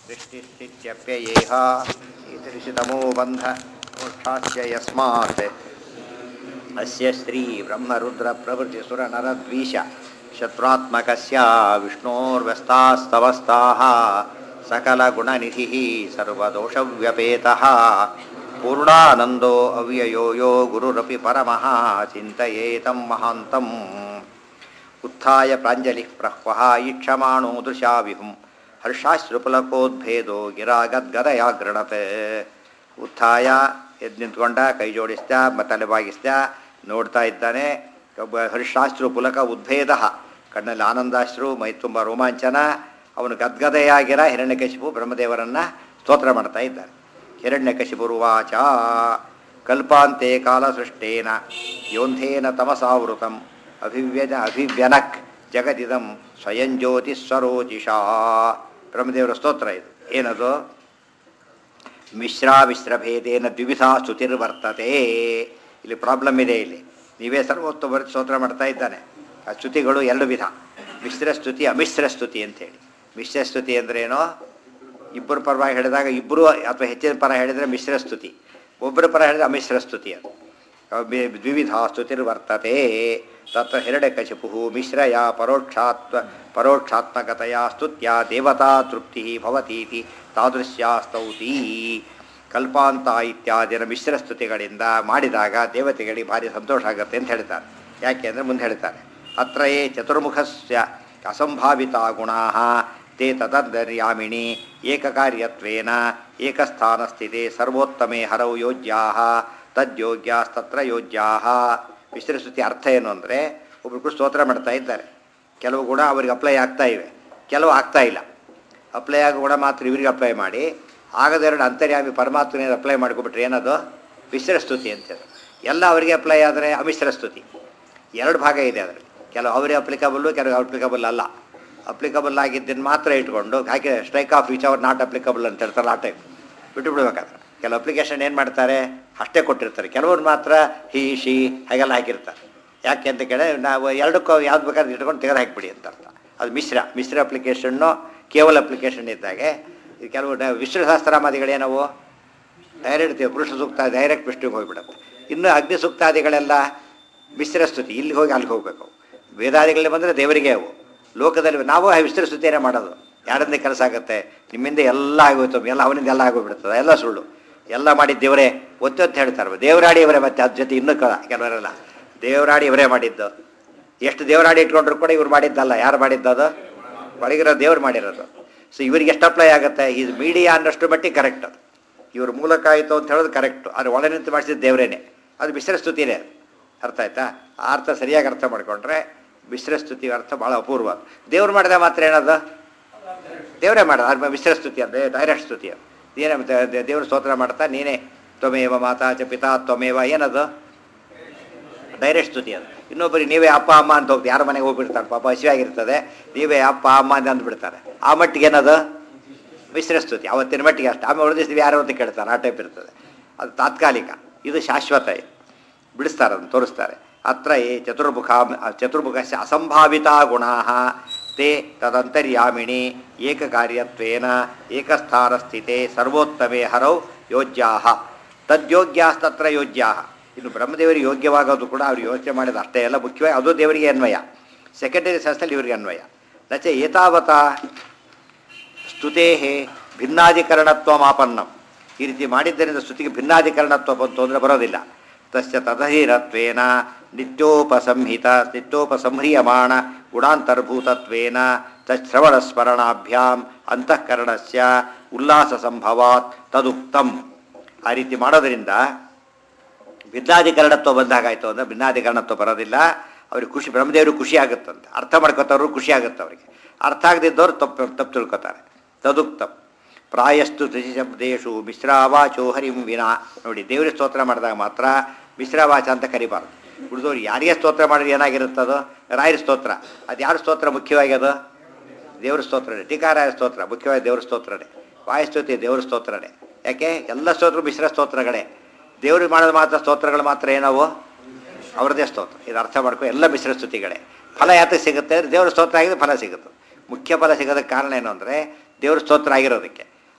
सृष्टिस्थित्यप्ययेह ईदृशतमो बन्ध मोक्षास्य यस्मात् अस्य श्रीब्रह्मरुद्रप्रभृतिसुरनरद्वीष शत्रुत्मकस्य विष्णोर्व्यस्तास्तवस्ताः सकलगुणनिधिः सर्वदोषव्यपेतः पूर्णानन्दो अव्ययो यो गुरुरपि परमः चिन्तयेतं महान्तम् उत्थाय प्राञ्जलिः प्रह्वः ईक्षमाणो दृशाविहुं ಹರ್ಷಾಶ್ರುಪುಲಕೋದ್ಭೇದೋ ಗಿರಾಗದ್ಗದಯ ಗೃಣತೆ ಉತ್ಥಾಯ ಎದ್ದು ನಿಂತ್ಕೊಂಡ ಕೈ ಜೋಡಿಸ್ದ ತಲೆ ಬಾಗಿಸ್ದ ನೋಡ್ತಾ ಇದ್ದಾನೆ ಒಬ್ಬ ಹರ್ಷಾಶ್ರು ಪುಲಕ ಉದ್ಭೇದ ಕಣ್ಣಲ್ಲಿ ಆನಂದಾಶ್ರು ಮೈ ತುಂಬ ರೋಮಾಂಚನ ಅವನು ಗದ್ಗದೆಯಾಗಿರ ಹಿರಣ್ಯಕಶಿಪು ಬ್ರಹ್ಮದೇವರನ್ನು ಸ್ತೋತ್ರ ಮಾಡ್ತಾ ಇದ್ದಾನೆ ಹಿರಣ್ಯಕಶಿಪುರುವಾಚ ಕಲ್ಪಾಂತೆ ಕಾಲಸೃಷ್ಟೇನ ಯೋಂಧೇನ ತಮಸಾವೃತಂ ಅಭಿವ್ಯನ ಅಭಿವ್ಯನಕ್ ಜಗದಿದಂ ಸ್ವಯಂ ಜ್ಯೋತಿ ಸ್ವರೋಚಿಷಾ ಬ್ರಹ್ಮದೇವರ ಸ್ತೋತ್ರ ಇದು ಏನದು ಮಿಶ್ರಾ ಮಿಶ್ರಭೇದೇನ ದ್ವಿವಿಧ ಸ್ತುತಿರ್ವರ್ತತೆ ಇಲ್ಲಿ ಪ್ರಾಬ್ಲಮ್ ಇದೆ ಇಲ್ಲಿ ನೀವೇ ಸರ್ವೋತ್ತಮ ಬರೆದು ಸ್ತೋತ್ರ ಮಾಡ್ತಾ ಇದ್ದಾನೆ ಆ ಸ್ತುತಿಗಳು ಎರಡು ವಿಧ ಮಿಶ್ರ ಸ್ತುತಿ ಅಮಿಶ್ರ ಸ್ತುತಿ ಅಂತೇಳಿ ಮಿಶ್ರ ಸ್ತುತಿ ಅಂದ್ರೇನೋ ಇಬ್ಬರು ಪರವಾಗಿ ಹೇಳಿದಾಗ ಇಬ್ಬರು ಅಥವಾ ಹೆಚ್ಚಿನ ಪರ ಹೇಳಿದರೆ ಮಿಶ್ರ ಸ್ತುತಿ ಒಬ್ಬರ ಪರ ಹೇಳಿದ್ರೆ ಅಮಿಶ್ರ ಸ್ತುತಿ ಅದು ಬಿ- ದ್ವಿವಿಧ ಸ್ತುತಿರ್ವರ್ತತೆ ತತ್ರ ಹಿರಣ್ಯಕಶಿಪು ಮಿಶ್ರಯ ಪರೋಕ್ಷಾತ್ವ ಪರೋಕ್ಷಾತ್ಮಕತೆಯ ಸ್ತುತ್ಯ ದೇವತಾ ತೃಪ್ತಿ ಭವತೀತಿ ತಾದೃಶ್ಯ ಸ್ತೌತಿ ಕಲ್ಪಾಂತ ಇತ್ಯಾದಿನ ಮಿಶ್ರ ಸ್ತುತಿಗಳಿಂದ ಮಾಡಿದಾಗ ದೇವತೆಗಳಿಗೆ ಭಾರಿ ಸಂತೋಷ ಆಗುತ್ತೆ ಅಂತ ಹೇಳ್ತಾರೆ ಯಾಕೆ ಅಂದರೆ ಮುಂದೆ ಹೇಳ್ತಾರೆ ಅತ್ರ ಯೇ ಚತುರ್ಮುಖಸ್ಯ ಅಸಂಭಾವಿತ ಗುಣಾ ತೇ ತದರ್ಯಾಮಿಣಿ ಏಕಕಾರ್ಯತ್ವೇನ ಏಕಸ್ಥಾನಸ್ಥಿತೆ ಸರ್ವೋತ್ತಮೆ ಹರೌ ಯೋಜ್ಯಾ ತದ್ಯೋಗ್ಯಾಸ್ತತ್ರ ಯೋಜ್ಯಾ ಮಿಶ್ರಸ್ತುತಿ ಅರ್ಥ ಏನು ಅಂದರೆ ಒಬ್ರು ಸ್ತೋತ್ರ ಮಾಡ್ತಾ ಇದ್ದಾರೆ ಕೆಲವು ಗುಣ ಅವರಿಗೆ ಅಪ್ಲೈ ಆಗ್ತಾ ಇವೆ ಕೆಲವು ಆಗ್ತಾ ಇಲ್ಲ ಅಪ್ಲೈ ಆಗೋ ಗುಣ ಮಾತ್ರ ಇವರಿಗೆ ಅಪ್ಲೈ ಮಾಡಿ ಆಗದೆರಡು ಅಂತರ್ಯಾಮಿ ಪರಮಾತ್ಮನೇ ಅಪ್ಲೈ ಮಾಡ್ಕೊಬಿಟ್ರೆ ಏನದು ಮಿಶ್ರ ಸ್ತುತಿ ಅಂತೇಳಿ ಎಲ್ಲ ಅವರಿಗೆ ಅಪ್ಲೈ ಆದರೆ ಅಮಿಶ್ರ ಸ್ತುತಿ ಎರಡು ಭಾಗ ಇದೆ ಅದರಲ್ಲಿ ಕೆಲವು ಅವರಿಗೆ ಅಪ್ಲಿಕಬಲ್ಲು ಕೆಲವು ಅಪ್ಲಿಕಬಲ್ ಅಲ್ಲ ಅಪ್ಲಿಕಬಲ್ ಆಗಿದ್ದನ್ನು ಮಾತ್ರ ಇಟ್ಕೊಂಡು ಹಾಕಿ strike off which are not applicable ಅಂತ ಹೇಳ್ತಾರೆ ಆ ಟೈಪ್ ಬಿಟ್ಟು ಬಿಡ್ಬೇಕಾದ್ರೆ ಕೆಲವು ಅಪ್ಲಿಕೇಶನ್ ಏನು ಮಾಡ್ತಾರೆ ಅಷ್ಟೇ ಕೊಟ್ಟಿರ್ತಾರೆ ಕೆಲವರು ಮಾತ್ರ ಹಿ ಶಿ ಹಾಗೆಲ್ಲ ಹಾಕಿರ್ತಾರೆ ಯಾಕೆ ಅಂತ ಕೇಳಿ ನಾವು ಎರಡಕ್ಕೂ ಯಾವ್ದು ಬೇಕಾದ್ರೆ ಇಟ್ಕೊಂಡು ತೆಗೆದು ಹಾಕಿಬಿಡಿ ಅಂತ ಅರ್ಥ ಅದು ಮಿಶ್ರ ಮಿಶ್ರ ಅಪ್ಲಿಕೇಶನ್ನು ಕೇವಲ ಅಪ್ಲಿಕೇಶನ್ ಇದ್ದಾಗೆ ಈ ಕೆಲವು ಡ- ವಿಶ್ವಸಹಸ್ರನಾಮಾದಿಗಳೇನವು ಡೈರೆಕ್ಟ್ ಪುರುಷ ಸೂಕ್ತ ಡೈರೆಕ್ಟ್ ವಿಷ್ಣುಗೆ ಹೋಗಿಬಿಡುತ್ತೆ ಇನ್ನು ಅಗ್ನಿ ಸೂಕ್ತಾದಿಗಳೆಲ್ಲ ಮಿಶ್ರ ಸ್ತುತಿ ಇಲ್ಲಿ ಹೋಗಿ ಅಲ್ಲಿಗೆ ಹೋಗ್ಬೇಕು ವೇದಾದಿಗಳಲ್ಲಿ ಬಂದರೆ ದೇವರಿಗೆ ಅವು ಲೋಕದಲ್ಲಿ ನಾವು ಆ ಮಿಶ್ರ ಸ್ತುತಿಯನ್ನೇ ಮಾಡೋದು ಯಾರಿಂದ ಕೆಲಸ ಆಗುತ್ತೆ ನಿಮ್ಮಿಂದ ಎಲ್ಲ ಆಗೋಯ್ತು ಎಲ್ಲ ಅವನಿಂದ ಎಲ್ಲ ಆಗೋಗ್ಬಿಡ್ತದೆ ಎಲ್ಲ ಸುಳ್ಳು ಎಲ್ಲ ಮಾಡಿದ್ದು ದೇವರೇ ಒತ್ತೊತ್ತು ಹೇಳ್ತಾರೆ ದೇವರಾಡಿ ಇವರೇ ಮತ್ತೆ ಅದ್ರ ಜೊತೆ ಇನ್ನೂ ಕಳ ಕೆಲವರೆಲ್ಲ ದೇವರಾಡಿ ಇವರೇ ಮಾಡಿದ್ದು ಎಷ್ಟು ದೇವರಾಡಿ ಇಟ್ಕೊಂಡ್ರು ಕೂಡ ಇವ್ರು ಮಾಡಿದ್ದಲ್ಲ ಯಾರು ಮಾಡಿದ್ದದು ಒಳಗಿರೋ ದೇವ್ರು ಮಾಡಿರೋದು ಸೊ ಇವರಿಗೆ ಎಷ್ಟು ಅಪ್ಲೈ ಆಗುತ್ತೆ ಇದು ಮೀಡಿಯಾ ಅನ್ನಷ್ಟು ಮಟ್ಟಿಗೆ ಕರೆಕ್ಟ್ ಅದು ಇವ್ರ ಮೂಲಕ ಆಯಿತು ಅಂತ ಹೇಳೋದು ಕರೆಕ್ಟು ಆದರೆ ಒಳ ನಿಂತು ಮಾಡಿಸಿದ ದೇವರೇನೆ ಅದು ಮಿಶ್ರ ಸ್ತುತಿನೇ ಅದು ಅರ್ಥ ಆಯ್ತಾ ಆ ಅರ್ಥ ಸರಿಯಾಗಿ ಅರ್ಥ ಮಾಡ್ಕೊಂಡ್ರೆ ಮಿಶ್ರ ಸ್ತುತಿ ಅರ್ಥ ಭಾಳ ಅಪೂರ್ವ ದೇವ್ರು ಮಾಡಿದ ಮಾತ್ರ ಏನದು ದೇವರೇ ಮಾಡೋದು ಅದು ಮಿಶ್ರ ಸ್ತುತಿ ಅಂದರೆ ಡೈರೆಕ್ಟ್ ಸ್ತುತಿ ಅದು ಏನೇ ದೇವರು ಸ್ತೋತ್ರ ಮಾಡ್ತಾ ನೀನೇ ತ್ವಮೇವ ಮಾತಾ ಚ ಪಿತಾ ತ್ವಮೇವ ಏನದು ಡೈರೆಕ್ಟ್ ಸ್ತುತಿ ಅದು ಇನ್ನೊಬ್ಬರಿಗೆ ನೀವೇ ಅಪ್ಪ ಅಮ್ಮ ಅಂತ ಹೋಗ್ತೀವಿ ಯಾರ ಮನೆಗೆ ಹೋಗ್ಬಿಡ್ತಾರೆ ಪಾಪ ಹಸಿವಾಗಿರ್ತದೆ ನೀವೇ ಅಪ್ಪ ಅಮ್ಮ ಅಂತ ಅಂದ್ಬಿಡ್ತಾರೆ ಆ ಮಟ್ಟಿಗೆ ಏನದು ಮಿಶ್ರ ಸ್ತುತಿ ಅವತ್ತಿನ ಮಟ್ಟಿಗೆ ಅಷ್ಟು ಆಮೇಲೆ ಉಳಿದಿಸ್ತೀವಿ ಯಾರು ಅಂತ ಕೇಳ್ತಾರೆ ಆ ಟೈಪ್ ಇರ್ತದೆ ಅದು ತಾತ್ಕಾಲಿಕ ಇದು ಶಾಶ್ವತ ಇದು ಬಿಡಿಸ್ತಾರೆ ಅದನ್ನು ತೋರಿಸ್ತಾರೆ ಅತ್ರ ಏ ಚತುರ್ಮುಖ ಚತುರ್ಮುಖಸ್ಯ ಅಸಂಭಾವಿತ ಗುಣಾ ತೇ ತದಂತರ್ಯಾಮಿಣಿ ಏಕಕಾರ್ಯತ್ವೇನ ಏಕಸ್ಥಾನಸ್ಥಿತೆ ಸರ್ವೋತ್ತಮೆ ಹರೌ ಯೋಜ್ಯಾ ತದ್ಯೋಗ್ಯಾಸ್ತತ್ರ ಯೋಜ್ಯಾ ಇನ್ನು ಬ್ರಹ್ಮದೇವರಿಗೆ ಯೋಗ್ಯವಾಗೋದು ಕೂಡ ಅವ್ರು ಯೋಚನೆ ಮಾಡಿದ ಅಷ್ಟೇ ಎಲ್ಲ ಮುಖ್ಯವಾಗಿ ಅದು ದೇವರಿಗೆ ಅನ್ವಯ ಸೆಕೆಂಡರಿ ಸೆನ್ಸಲ್ಲಿ ಇವರಿಗೆ ಅನ್ವಯ ನಚ ಏತಾವತ ಸ್ತುತೇ ಭಿನ್ನಾಧಿಕರಣತ್ವ ಮಾಪನ್ನಂ ಈ ರೀತಿ ಮಾಡಿದ್ದರಿಂದ ಸ್ತುತಿಗೆ ಭಿನ್ನಾಧಿಕರಣತ್ವ ಬಂತು ಅಂದರೆ ಬರೋದಿಲ್ಲ ತಸ್ಯ ತದಹಿರತ್ವೇನ ನಿತ್ಯೋಪಸಂಹಿತ ನಿತ್ಯೋಪಸಂಹ್ರಿಯಮಾಣ ಗುಣಾಂತರ್ಭೂತತ್ವೇನ ತಶ್ರವಣ ಸ್ಮರಣಾಭ್ಯಾಂ ಅಂತಃಕರಣಸ್ಯ ಉಲ್ಲಾಸ ಸಂಭವಾತ್ ತದುಕ್ತಂ ಆ ರೀತಿ ಮಾಡೋದರಿಂದ ಭಿನ್ನಾಧಿಕರಣತ್ವ ಬಂದಾಗಾಯ್ತು ಅಂದರೆ ಭಿನ್ನಾಧಿಕರಣತ್ವ ಬರೋದಿಲ್ಲ ಅವ್ರಿಗೆ ಖುಷಿ ಬ್ರಹ್ಮದೇವ್ರಿಗೆ ಖುಷಿ ಆಗುತ್ತಂತೆ ಅರ್ಥ ಮಾಡ್ಕೋತವ್ರು ಖುಷಿ ಆಗುತ್ತೆ ಅವರಿಗೆ ಅರ್ಥ ಆಗದಿದ್ದವ್ರು ತಪ್ಪು ತಪ್ಪು ತಿಳ್ಕೊತಾರೆ ತದುಕ್ತಂ ಪ್ರಾಯಸ್ತು ಶಬ್ದೇಶು ಮಿಶ್ರಾವಾಚೋ ಹರಿಂ ವಿನಾ ನೋಡಿ ದೇವರ ಸ್ತೋತ್ರ ಮಾಡಿದಾಗ ಮಾತ್ರ ಮಿಶ್ರಾವಾಚ ಅಂತ ಕರಿಬಾರ್ದು ಉಳಿದವ್ರು ಯಾರಿಗೆ ಸ್ತೋತ್ರ ಮಾಡಿದ್ರೆ ಏನಾಗಿರುತ್ತದೋ ರಾಯರ ಸ್ತೋತ್ರ ಅದು ಯಾರ ಸ್ತೋತ್ರ ಮುಖ್ಯವಾಗಿ ಅದು ದೇವ್ರ ಸ್ತೋತ್ರನೇ ಟೀಕಾರಾಯ ಸ್ತೋತ್ರ ಮುಖ್ಯವಾಗಿ ದೇವ್ರ ಸ್ತೋತ್ರನೇ ವಾಯುಸ್ತುತಿ ದೇವ್ರ ಸ್ತೋತ್ರನೇ ಯಾಕೆ ಎಲ್ಲ ಸ್ತೋತ್ರ ಮಿಶ್ರ ಸ್ತೋತ್ರಗಳೇ ದೇವ್ರಿಗೆ ಮಾಡೋದು ಮಾತ್ರ ಸ್ತೋತ್ರಗಳು ಮಾತ್ರ ಏನವು ಅವ್ರದ್ದೇ ಸ್ತೋತ್ರ ಇದು ಅರ್ಥ ಮಾಡ್ಕೊ ಎಲ್ಲ ಮಿಶ್ರ ಸ್ತುತಿಗಳೇ ಫಲ ಯಾತಕ್ಕೆ ಸಿಗುತ್ತೆ ಅಂದರೆ ದೇವ್ರ ಸ್ತೋತ್ರ ಆಗಿದ್ರೆ ಫಲ ಸಿಗುತ್ತೆ ಮುಖ್ಯ ಫಲ ಸಿಗೋದಕ್ಕೆ ಕಾರಣ ಏನು ಅಂದರೆ ದೇವ್ರ ಸ್ತೋತ್ರ ಆಗಿರೋದಕ್ಕೆ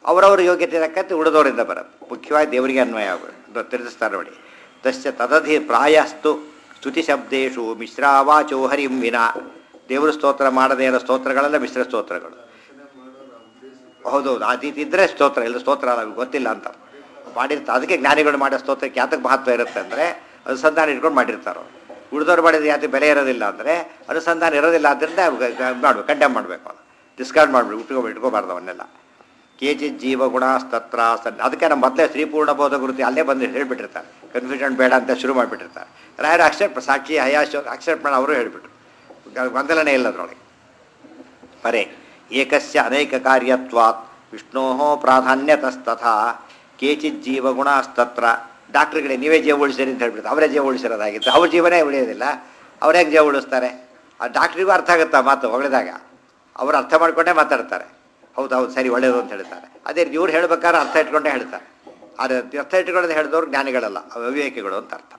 ಅವರವ್ರ ಯೋಗ್ಯತೆ ತಕ್ಕಂತೆ ಉಳಿದವರಿಂದ ಬರುತ್ತೆ ಮುಖ್ಯವಾಗಿ ದೇವರಿಗೆ ಅನ್ವಯ ಆಗೋದು ತಿಳಿಸ್ತಾರೆ ನೋಡಿ ತಸ್ಯ ತದಧಿ ಪ್ರಾಯಸ್ತು ಸ್ತುತಿ ಶಬ್ದೇಶು ಮಿಶ್ರಾವಾಚೋ ಹರಿಂ ವಿನ ದೇವರು ಸ್ತೋತ್ರ ಮಾಡದೇ ಇರೋ ಸ್ತೋತ್ರಗಳೆಲ್ಲ ಮಿಶ್ರ ಸ್ತೋತ್ರಗಳು ಹೌದು ಅತಿಥಿ ಇದ್ದರೆ ಸ್ತೋತ್ರ ಇಲ್ಲ ಸ್ತೋತ್ರ ನಮಗೆ ಗೊತ್ತಿಲ್ಲ ಅಂತ ಮಾಡಿರ್ತಾರೆ ಅದಕ್ಕೆ ಜ್ಞಾನಿಗಳು ಮಾಡೋ ಸ್ತೋತ್ರಕ್ಕೆ ಯಾತಕ್ಕೆ ಮಹತ್ವ ಇರುತ್ತೆ ಅಂದರೆ ಅನುಸಂಧಾನ ಇಟ್ಕೊಂಡು ಮಾಡಿರ್ತಾರೆ ಅವ್ರು ಉಳಿದವ್ರು ಮಾಡಿದ್ರೆ ಯಾತಕ್ಕೆ ಬೆಲೆ ಇರೋದಿಲ್ಲ ಅಂದರೆ ಅನುಸಂಧಾನ ಇರೋದಿಲ್ಲ ಆದ್ದರಿಂದ ಮಾಡ್ಬೇಕು ಕಂಡೆಮ್ ಮಾಡಬೇಕು ಡಿಸ್ಕಾರ್ಡ್ ಮಾಡ್ಬಿಡು ಇಟ್ಕೊ ಇಟ್ಕೋಬಾರ್ದು ಅವನ್ನೆಲ್ಲ ಕೇಚಿ ಜೀವ ಗುಣ ಸ್ತತ್ರ ಸನ್ ಅದಕ್ಕೆ ನಮ್ಮ ಮೊದಲೇ ಶ್ರೀಪೂರ್ಣ ಬೋಧ ಗುರುತಿ ಅಲ್ಲೇ ಬಂದು ಹೇಳಿಬಿಟ್ಟಿರ್ತಾರೆ ಕನ್ಫ್ಯೂಷನ್ ಬೇಡ ಅಂತ ಶುರು ಮಾಡಿಬಿಟ್ಟಿರ್ತಾರೆ ರಾಯರು ಅಕ್ಷರ ಸಾಕ್ಷಿ ಹಯಾಶ ಅಕ್ಷರ ಪ್ರಾಣ ಅವರು ಹೇಳಿಬಿಟ್ರು ಗೊಂದಲನೇ ಇಲ್ಲ ಅದರೊಳಗೆ ಪರೆ ಏಕಸ್ಯ ಅನೇಕ ಕಾರ್ಯತ್ವಾತ್ ವಿಷ್ಣೋ ಪ್ರಾಧಾನ್ಯತಸ್ತಥಾ ಕೇಚಿತ್ ಜೀವಗುಣಸ್ತತ್ರ ಡಾಕ್ಟ್ರುಗಳೇ ನೀವೇ ಜೀವ ಉಳಿಸಿರಿ ಅಂತ ಹೇಳ್ಬಿಡ್ತಾರೆ ಅವರೇ ಜೀವ ಉಳಿಸಿರೋದಾಗಿತ್ತು ಅವ್ರ ಜೀವನೇ ಉಳಿಯೋದಿಲ್ಲ ಅವ್ರು ಹೇಗೆ ಜೀವ ಉಳಿಸ್ತಾರೆ ಆ ಡಾಕ್ಟ್ರಿಗೂ ಅರ್ಥ ಆಗುತ್ತಾ ಮಾತು ಹೊಗಳಿದಾಗ ಅವ್ರು ಅರ್ಥ ಮಾಡ್ಕೊಂಡೇ ಮಾತಾಡ್ತಾರೆ ಹೌದು ಹೌದು ಸರಿ ಒಳ್ಳೆಯದು ಅಂತ ಹೇಳ್ತಾರೆ ಅದೇ ಇವ್ರು ಹೇಳ್ಬೇಕಾದ್ರೆ ಅರ್ಥ ಇಟ್ಕೊಂಡೇ ಹೇಳ್ತಾರೆ ಆದರೆ ಅರ್ಥ ಇಟ್ಕೊಳ್ಳೋದು ಹೇಳಿದವ್ರು ಜ್ಞಾನಿಗಳಲ್ಲ ಅವಿವೇಕಿಗಳು ಅಂತ ಅರ್ಥ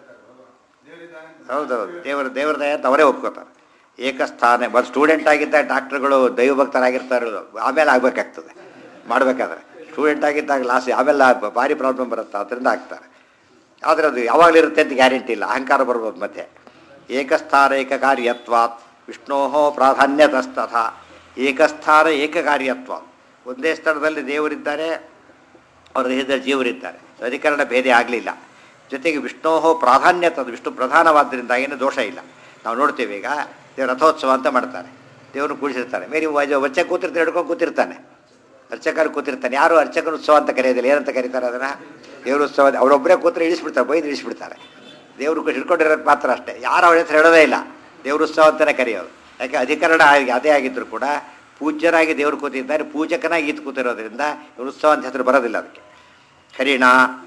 ಹೌದೌದು ದೇವರ ದೇವರ ದಯ ಅಂತ ಅವರೇ ಒಪ್ಕೋತಾರೆ ಏಕಸ್ಥಾನ ಒಂದು ಸ್ಟೂಡೆಂಟ್ ಆಗಿದ್ದ ಡಾಕ್ಟ್ರುಗಳು ದೈವಭಕ್ತರಾಗಿರ್ತಾರೆ ಆಮೇಲೆ ಆಗಬೇಕಾಗ್ತದೆ ಮಾಡಬೇಕಾದ್ರೆ ಸ್ಟೂಡೆಂಟ್ ಆಗಿದ್ದಾಗ ಲಾಸ್ ಆಮೇಲೆ ಬ- ಭಾರಿ ಪ್ರಾಬ್ಲಮ್ ಬರುತ್ತೆ ಅದರಿಂದ ಆಗ್ತಾರೆ ಆದರೆ ಅದು ಯಾವಾಗಲೂ ಇರುತ್ತೆ ಅಂತ ಗ್ಯಾರಂಟಿ ಇಲ್ಲ ಅಹಂಕಾರ ಬರ್ಬೋದು ಮತ್ತೆ ಏಕಸ್ಥಾನ ಏಕಕಾರ್ಯತ್ವಾತ್ ವಿಷ್ಣೋ ಪ್ರಾಧಾನ್ಯತಸ್ತಥ ಏಕಸ್ಥಾನ ಏಕಕಾರ್ಯತ್ವ ಒಂದೇ ಸ್ಥಳದಲ್ಲಿ ದೇವರಿದ್ದಾರೆ ಅವರ ದೇಹದಲ್ಲಿ ಜೀವರಿದ್ದಾರೆ ಅಧಿಕರಣ ಭೇದ ಆಗಲಿಲ್ಲ ಜೊತೆಗೆ ವಿಷ್ಣೋ ಪ್ರಾಧಾನ್ಯತ ಅದು ವಿಷ್ಣು ಪ್ರಧಾನವಾದ್ದರಿಂದ ಏನು ದೋಷ ಇಲ್ಲ ನಾವು ನೋಡ್ತೀವಿ ಈಗ ದೇವ್ರ ರಥೋತ್ಸವ ಅಂತ ಮಾಡ್ತಾರೆ ದೇವ್ರನ್ನ ಕೂಡಿಸಿರ್ತಾರೆ ಮೇರಿ ವಜ ವಚ್ಚ ಕೂತಿರ್ತಾರೆ ಹಿಡ್ಕೊಂಡು ಕೂತಿರ್ತಾನೆ ಅರ್ಚಕರು ಕೂತಿರ್ತಾನೆ ಯಾರು ಅರ್ಚಕನ ಉತ್ಸವ ಅಂತ ಕರೆಯೋದಿಲ್ಲ ಏನಂತ ಕರೀತಾರೆ ಅದನ್ನು ದೇವ್ರ ಉತ್ಸವ ಅವರೊಬ್ಬರೇ ಕೂತ್ರೆ ಇಳಿಸ್ಬಿಡ್ತಾರೆ ಬೈದು ಇಳಿಸ್ಬಿಡ್ತಾರೆ ದೇವ್ರು ಹಿಡ್ಕೊಂಡಿರೋದು ಮಾತ್ರ ಅಷ್ಟೇ ಯಾರು ಅವಳ ಹೆಸರು ಹೇಳೋದೇ ಇಲ್ಲ ದೇವ್ರ ಉತ್ಸವ ಅಂತಲೇ ಕರೆಯೋದು ಯಾಕೆ ಅಧಿಕರಣ ಆಗಿ- ಅದೇ ಆಗಿದ್ರು ಕೂಡ ಪೂಜ್ಯರಾಗಿ ದೇವ್ರು ಕೂತಿದ್ದಾರೆ ಪೂಜಕನಾಗಿ ಈತ ಕೂತಿರೋದ್ರಿಂದ ಇವ್ರ ಉತ್ಸವ ಅಂತ ಹೆಸರು ಬರೋದಿಲ್ಲ ಅದಕ್ಕೆ ಹರಿಣ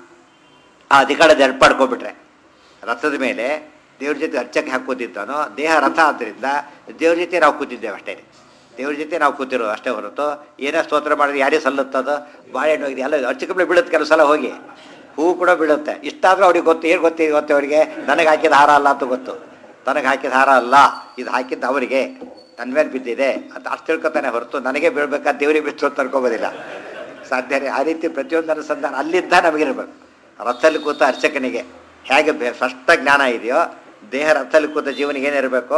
ಆ ಅಧಿಕಾರ ದಡ್ಪಾಡ್ಕೊಬಿಟ್ರೆ ರಥದ ಮೇಲೆ ದೇವ್ರ ಜೊತೆ ಅರ್ಚಕ್ಕೆ ಹಾಕಿ ಕೂತಿದ್ದಾನೋ ದೇಹ ರಥ ಆದ್ದರಿಂದ ದೇವ್ರ ಜೊತೆ ನಾವು ಕೂತಿದ್ದೇವೆ ಅಷ್ಟೇ ದೇವ್ರ ಜೊತೆ ನಾವು ಕೂತಿರೋದು ಅಷ್ಟೇ ಹೊರತು ಏನೇ ಸ್ತೋತ್ರ ಮಾಡಿದ್ರೆ ಯಾರೇ ಸಲ್ಲುತ್ತದೋ ಬಾಳೆಹಣ್ಣು ಹೋಗಿದೆ ಎಲ್ಲ ಅರ್ಚಕಗಳು ಬೀಳುತ್ತೆ ಕೆಲವು ಸಲ ಹೋಗಿ ಹೂವು ಕೂಡ ಬೀಳುತ್ತೆ ಇಷ್ಟಾದರೂ ಅವ್ರಿಗೆ ಗೊತ್ತು ಏನು ಗೊತ್ತಿದೆ ಗೊತ್ತು ಅವರಿಗೆ ನನಗೆ ಹಾಕಿದ ಹಾರ ಅಲ್ಲ ಅಂತ ಗೊತ್ತು ತನಗೆ ಹಾಕಿದ ಹಾರ ಅಲ್ಲ ಇದು ಹಾಕಿದ್ದು ಅವರಿಗೆ ನನ್ನ ಮೇಲೆ ಬಿದ್ದಿದೆ ಅಂತ ಅಷ್ಟು ತಿಳ್ಕೊತಾನೆ ಹೊರತು ನನಗೆ ಬೀಳ್ಬೇಕಾದ ದೇವರಿಗೆ ಬಿಟ್ಟು ಅಂತ ಅನ್ಕೋಬೋದಿಲ್ಲ ಸಾಧ್ಯನೇ ಆ ರೀತಿ ಪ್ರತಿಯೊಂದು ಅನುಸಂಧಾನ ಅಲ್ಲಿದ್ದ ನಮಗಿರ್ಬೇಕು ರಥದಲ್ಲಿ ಕೂತ ಅರ್ಚಕನಿಗೆ ಹೇಗೆ ಬೆ- ಸ್ಪಷ್ಟ ಜ್ಞಾನ ಇದೆಯೋ ದೇಹ ರಥದಲ್ಲಿ ಕೂತ ಜೀವನಿಗೆ ಏನಿರಬೇಕು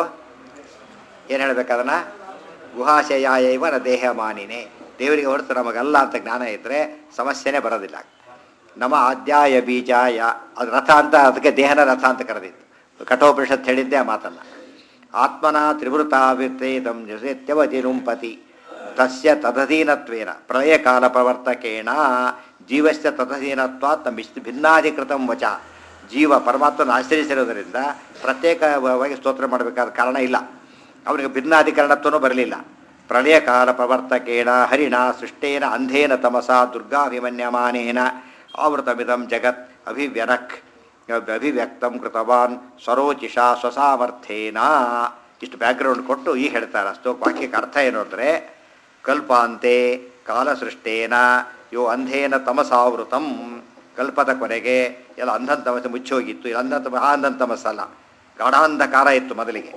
ಏನು ಹೇಳ್ಬೇಕು ಅದನ್ನು ಗುಹಾಶಯಾಯವ ನ ದೇಹ ಮಾನಿನೇ ದೇವರಿಗೆ ಹೊರತು ನಮಗಲ್ಲ ಅಂತ ಜ್ಞಾನ ಇದ್ದರೆ ಸಮಸ್ಯೆನೇ ಬರೋದಿಲ್ಲ ನಮ ಆದ್ಯಾಯ ಬೀಜಾಯ ಅದು ರಥ ಅಂತ ಅದಕ್ಕೆ ದೇಹನ ರಥ ಅಂತ ಕರೆದಿತ್ತು ಕಠೋಪನಿಷತ್ ಹೇಳಿದ್ದೆ ಆ ಮಾತನ್ನು ಆತ್ಮನ ತ್ರಿವೃತಾವಿರ್ತೇದಂ ನಿಷೇತ್ಯವತಿ ನುಂಪತಿ ತಸ್ಯ ತದಧೀನತ್ವೇನ ಪ್ರಳಯ ಕಾಲ ಪ್ರವರ್ತಕೇಣ ಜೀವಸ್ಯ ತದಧೀನತ್ವಾತ್ ಮಿಸ್ ಭಿನ್ನಾಧಿಕೃತಂ ವಚ ಜೀವ ಪರಮಾತ್ಮನ ಆಶ್ರಯಿಸಿರೋದರಿಂದ ಪ್ರತ್ಯೇಕವಾಗಿ ಸ್ತೋತ್ರ ಮಾಡಬೇಕಾದ ಕಾರಣ ಇಲ್ಲ ಅವನಿಗೆ ಭಿನ್ನಾಧಿಕರಣತ್ವನೂ ಬರಲಿಲ್ಲ ಪ್ರಳಯ ಕಾಲ ಪ್ರವರ್ತಕೇಣ ಹರಿಣ ಸೃಷ್ಟೇನ ಅಂಧೇನ ತಮಸ ದುರ್ಗಾಭಿಮನ್ಯಮಾನೇನ ಆವೃತಮಿದಂ ಜಗತ್ ಅಭಿವ್ಯನಕ್ ಅಭಿವ್ಯಕ್ತಂ ಕೃತವಾನ್ ಸ್ವರೋಚಿಷ ಸ್ವಸಾಮರ್ಥ್ಯೇನ ಇಷ್ಟು ಬ್ಯಾಕ್ಗ್ರೌಂಡ್ ಕೊಟ್ಟು ಈಗ ಹೇಳ್ತಾರೆ ಅಷ್ಟು ವಾಕ್ಯಕ್ಕೆ ಅರ್ಥ ಏನು ಅಂದರೆ ಕಲ್ಪಾಂತೆ ಕಾಲಸೃಷ್ಟೇನ ಯೋ ಅಂಧೇನ ತಮಸಾವೃತಂ ಕಲ್ಪದ ಕೊನೆಗೆ ಎಲ್ಲ ಅಂಧನ್ ತಮಸ ಮುಚ್ಚೋಗಿತ್ತು ಇಲ್ಲ ಅಂಧನ್ ತಮ ಆ ಅಂಧನ್ ತಮಸ್ಸಲ್ಲ ಗಾಢಾಂಧಕಾರ ಇತ್ತು ಮೊದಲಿಗೆ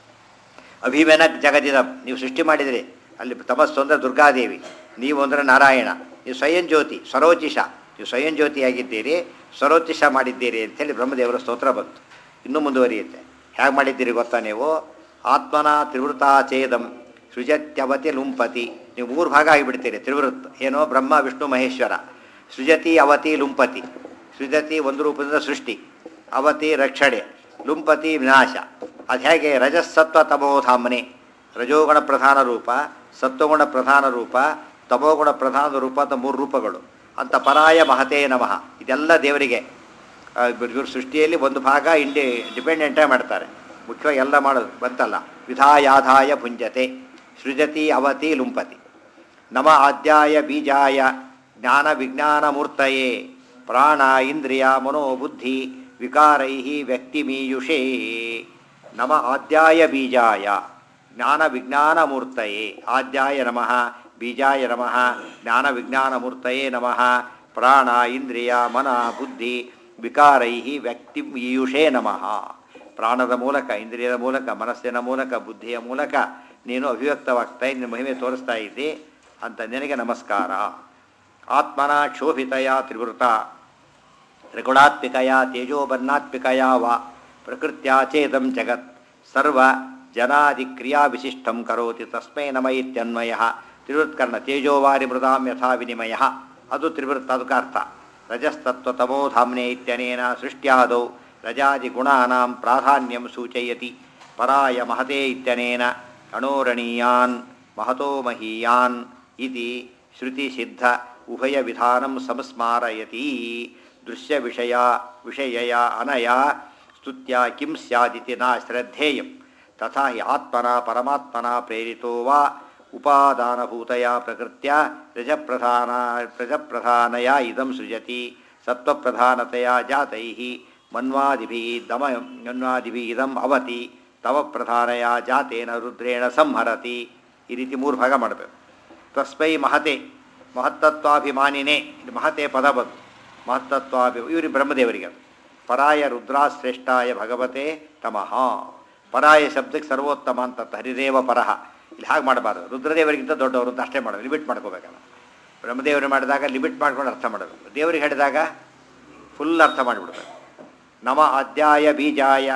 ಅಭಿಮನಕ್ ಜಗದಿದ ನೀವು ಸೃಷ್ಟಿ ಮಾಡಿದಿರಿ ಅಲ್ಲಿ ತಮಸ್ಸು ಅಂದರೆ ದುರ್ಗಾದೇವಿ ನೀವು ಅಂದರೆ ನಾರಾಯಣ ನೀವು ಸ್ವಯಂ ಜ್ಯೋತಿ ಸ್ವರೋಚಿಷ ನೀವು ಸ್ವಯಂ ಜ್ಯೋತಿಯಾಗಿದ್ದೀರಿ ಸ್ವರೋಚಿಷ ಮಾಡಿದ್ದೀರಿ ಅಂತೇಳಿ ಬ್ರಹ್ಮದೇವರ ಸ್ತೋತ್ರ ಬಂತು ಇನ್ನೂ ಮುಂದುವರಿಯುತ್ತೆ ಹೇಗೆ ಮಾಡಿದ್ದೀರಿ ಗೊತ್ತಾ ನೀವು ಆತ್ಮನ ತ್ರಿವೃತಾಚೇದಂ ಸೃಜತ್ಯವತಿ ಲುಂಪತಿ ನೀವು ಮೂರು ಭಾಗ ಆಗಿಬಿಡ್ತೀರಿ ತ್ರಿವೃತ್ ಏನೋ ಬ್ರಹ್ಮ ವಿಷ್ಣು ಮಹೇಶ್ವರ ಸೃಜತಿ ಅವತಿ ಲುಂಪತಿ ಸೃಜತಿ ಒಂದು ರೂಪದಿಂದ ಸೃಷ್ಟಿ ಅವತಿ ರಕ್ಷಣೆ ಲುಂಪತಿ ವಿನಾಶ ಅದು ಹೇಗೆ ರಜಸ್ಸತ್ವ ತಮೋಧಾಮನೆ ರಜೋಗುಣ ಪ್ರಧಾನ ರೂಪ ಸತ್ವಗುಣ ಪ್ರಧಾನ ರೂಪ ತಮೋಗುಣ ಪ್ರಧಾನ ರೂಪ ಅಂತ ಮೂರು ರೂಪಗಳು ಅಂತ ಪರಾಯ ಮಹತೇ ನಮಃ ಇದೆಲ್ಲ ದೇವರಿಗೆ ಆ, ಇವ್ರ ಸೃಷ್ಟಿಯಲ್ಲಿ ಒಂದು ಭಾಗ ಇಂಡಿ ಡಿಪೆಂಡೆಂಟೇ ಮಾಡ್ತಾರೆ ಮುಖ್ಯವಾಗಿ ಎಲ್ಲ ಮಾಡೋದು ಬಂತಲ್ಲ ವಿಧಾಯಾಧಾಯ ಭುಂಜತೆ ಸೃಜತಿ ಅವತಿ ಲುಂಪತಿ ನಮ ಆದ್ಯಾಯ ಬೀಜಾಯ ಜ್ಞಾನ ವಿಜ್ಞಾನ ಮೂರ್ತಯೇ ಪ್ರಾಣ ಇಂದ್ರಿಯ ಮನೋಬುದ್ಧಿ ವಿಕಾರೈ ವ್ಯಕ್ತಿಮೀಯುಷೇ ನಮ ಆದ್ಯಾಯ ಬೀಜಾಯ ಜ್ಞಾನ ವಿಜ್ಞಾನ ಮೂರ್ತಯೇ ಆದ್ಯಾಯ ನಮಃ ಬೀಜಾಯ ನಮಃ ಜ್ಞಾನ ವಿಜ್ಞಾನ ಮೂರ್ತಯೇ ನಮಃ ಪ್ರಾಣ ಇಂದ್ರಿಯ ಮನ ಬುದ್ಧಿ ವಿಕಾರೈ ವ್ಯಕ್ತಿ ಈಯುಷೇ ನಮಃ ಪ್ರಾಣದ ಮೂಲಕ ಇಂದ್ರಿಯದ ಮೂಲಕ ಮನಸ್ಸಿನ ಮೂಲಕ ಬುದ್ಧಿಯ ಮೂಲಕ ನೀನು ಅಭಿವ್ಯಕ್ತವಾಗ್ತಾ ನಿನ್ನ ಮಹಿಮೆ ತೋರಿಸ್ತಾ ಇದ್ದಿ ಅಂತ ನಿನಗೆ ನಮಸ್ಕಾರ ಆತ್ಮನ ಕ್ಷೋಭಿತಯ ತ್ರಿವೃತ ತ್ರಿಗುಣಾತ್ಮಿಕಯ ತೇಜೋಬನ್ನಾತ್ಮಿಕಯ ವಾ ಪ್ರಕೃತ್ಯಾ ಚೇದಂ ಜಗತ್ ಸರ್ವ ಜನಾದಿಕ್ರಿಯಾ ವಿಶಿಷ್ಟಂ ಕರೋತಿ ತಸ್ಮೈ ನಮ ಇತ್ಯನ್ವಯ ತ್ರಿವೃತ್ಕರ್ಣ ತೇಜೋವಾರಿ ಮೃದಾಂ ಯಥಾ ವಿನಿಮಯ ಅದು ತ್ರಿವೃತ್ ಅದಕ್ಕೆ ಅರ್ಥ ರಜಸ್ತತ್ವತಮೋ ಧಾಮ್ನೆ ಇತ್ಯನೇನ ಸೃಷ್ಟ್ಯಾದೌ ರಜಾದಿಗುಣಾನಾಂ ಪ್ರಾಧಾನ್ಯಂ ಸೂಚಯತಿ ಪರಾಯ ಮಹತೆ ಇತ್ಯನೇನ ಅಣೋರಣೀಯಾನ್ ಮಹತೋ ಮಹೀಯಾನ್ ಇತಿ ಶ್ರುತಿಸಿದ್ಧ ಉಭಯ ವಿಧಾನಂ ಸಂಸ್ಮಾರಯತಿ ದೃಶ್ಯ ವಿಷಯ ವಿಷಯಯ ಅನಯ ಸ್ತುತ್ಯ ಕಿಂ ಸ್ಯಾದಿತಿ ನ ಶ್ರದ್ಧೇಯಂ ತಥಾ ಹಿ ಆತ್ಮನ ಪರಮಾತ್ಮನ ಪ್ರೇರಿತೋ ವಾ ಉಪಾದಾನಭೂತಯ ಪ್ರಕೃತ್ಯ ರಜಪ್ರಧಾನ ರಜಪ್ರಧಾನಯ ಇದಂ ಸೃಜತಿ ಸತ್ವಪ್ರಧಾನತೆಯ ಜಾತೈಃ ಮನ್ವಾದಿಭಿः ದಮ ಮನ್ವಾದಿಭಿः ಇದಂ ಅವತಿ ತವ ಪ್ರಧಾನಯ ಜಾತೇನ ರುದ್ರೇಣ ಸಂಹರತಿ ಈ ರೀತಿ ಮೂರು ಭಾಗ ಮಾಡಬೇಕು ತಸ್ಮೈ ಮಹತೆ ಮಹತ್ತತ್ವಾಭಿಮಾನಿನೇ ಇದು ಮಹತೆ ಪದ ಬಂತು ಮಹತ್ತತ್ವಾಭಿ ಇವರು ಬ್ರಹ್ಮದೇವರಿಗೆ ಅದು ಪರಾಯ ರುದ್ರಾಶ್ರೇಷ್ಠಾಯ ಭಗವತೆ ತಮಃ ಪರಾಯ ಶಬ್ದಕ್ಕೆ ಸರ್ವೋತ್ತಮ ಅಂತ ಹರಿದೇವ ಪರಹ ಇಲ್ಲಿ ಹಾಗೆ ಮಾಡಬಾರ್ದು ರುದ್ರದೇವರಿಗಿಂತ ದೊಡ್ಡವರು ಅಂತ ಅಷ್ಟೇ ಮಾಡೋದು ಲಿಮಿಟ್ ಮಾಡ್ಕೋಬೇಕಲ್ಲ ಬ್ರಹ್ಮದೇವರು ಮಾಡಿದಾಗ ಲಿಮಿಟ್ ಮಾಡ್ಕೊಂಡು ಅರ್ಥ ಮಾಡಬೇಕು ದೇವರಿಗೆ ಹೇಳಿದಾಗ ಫುಲ್ ಅರ್ಥ ಮಾಡಿಬಿಡ್ಬೇಕು ನಮ ಅಧ್ಯಾಯ ಬೀಜಾಯ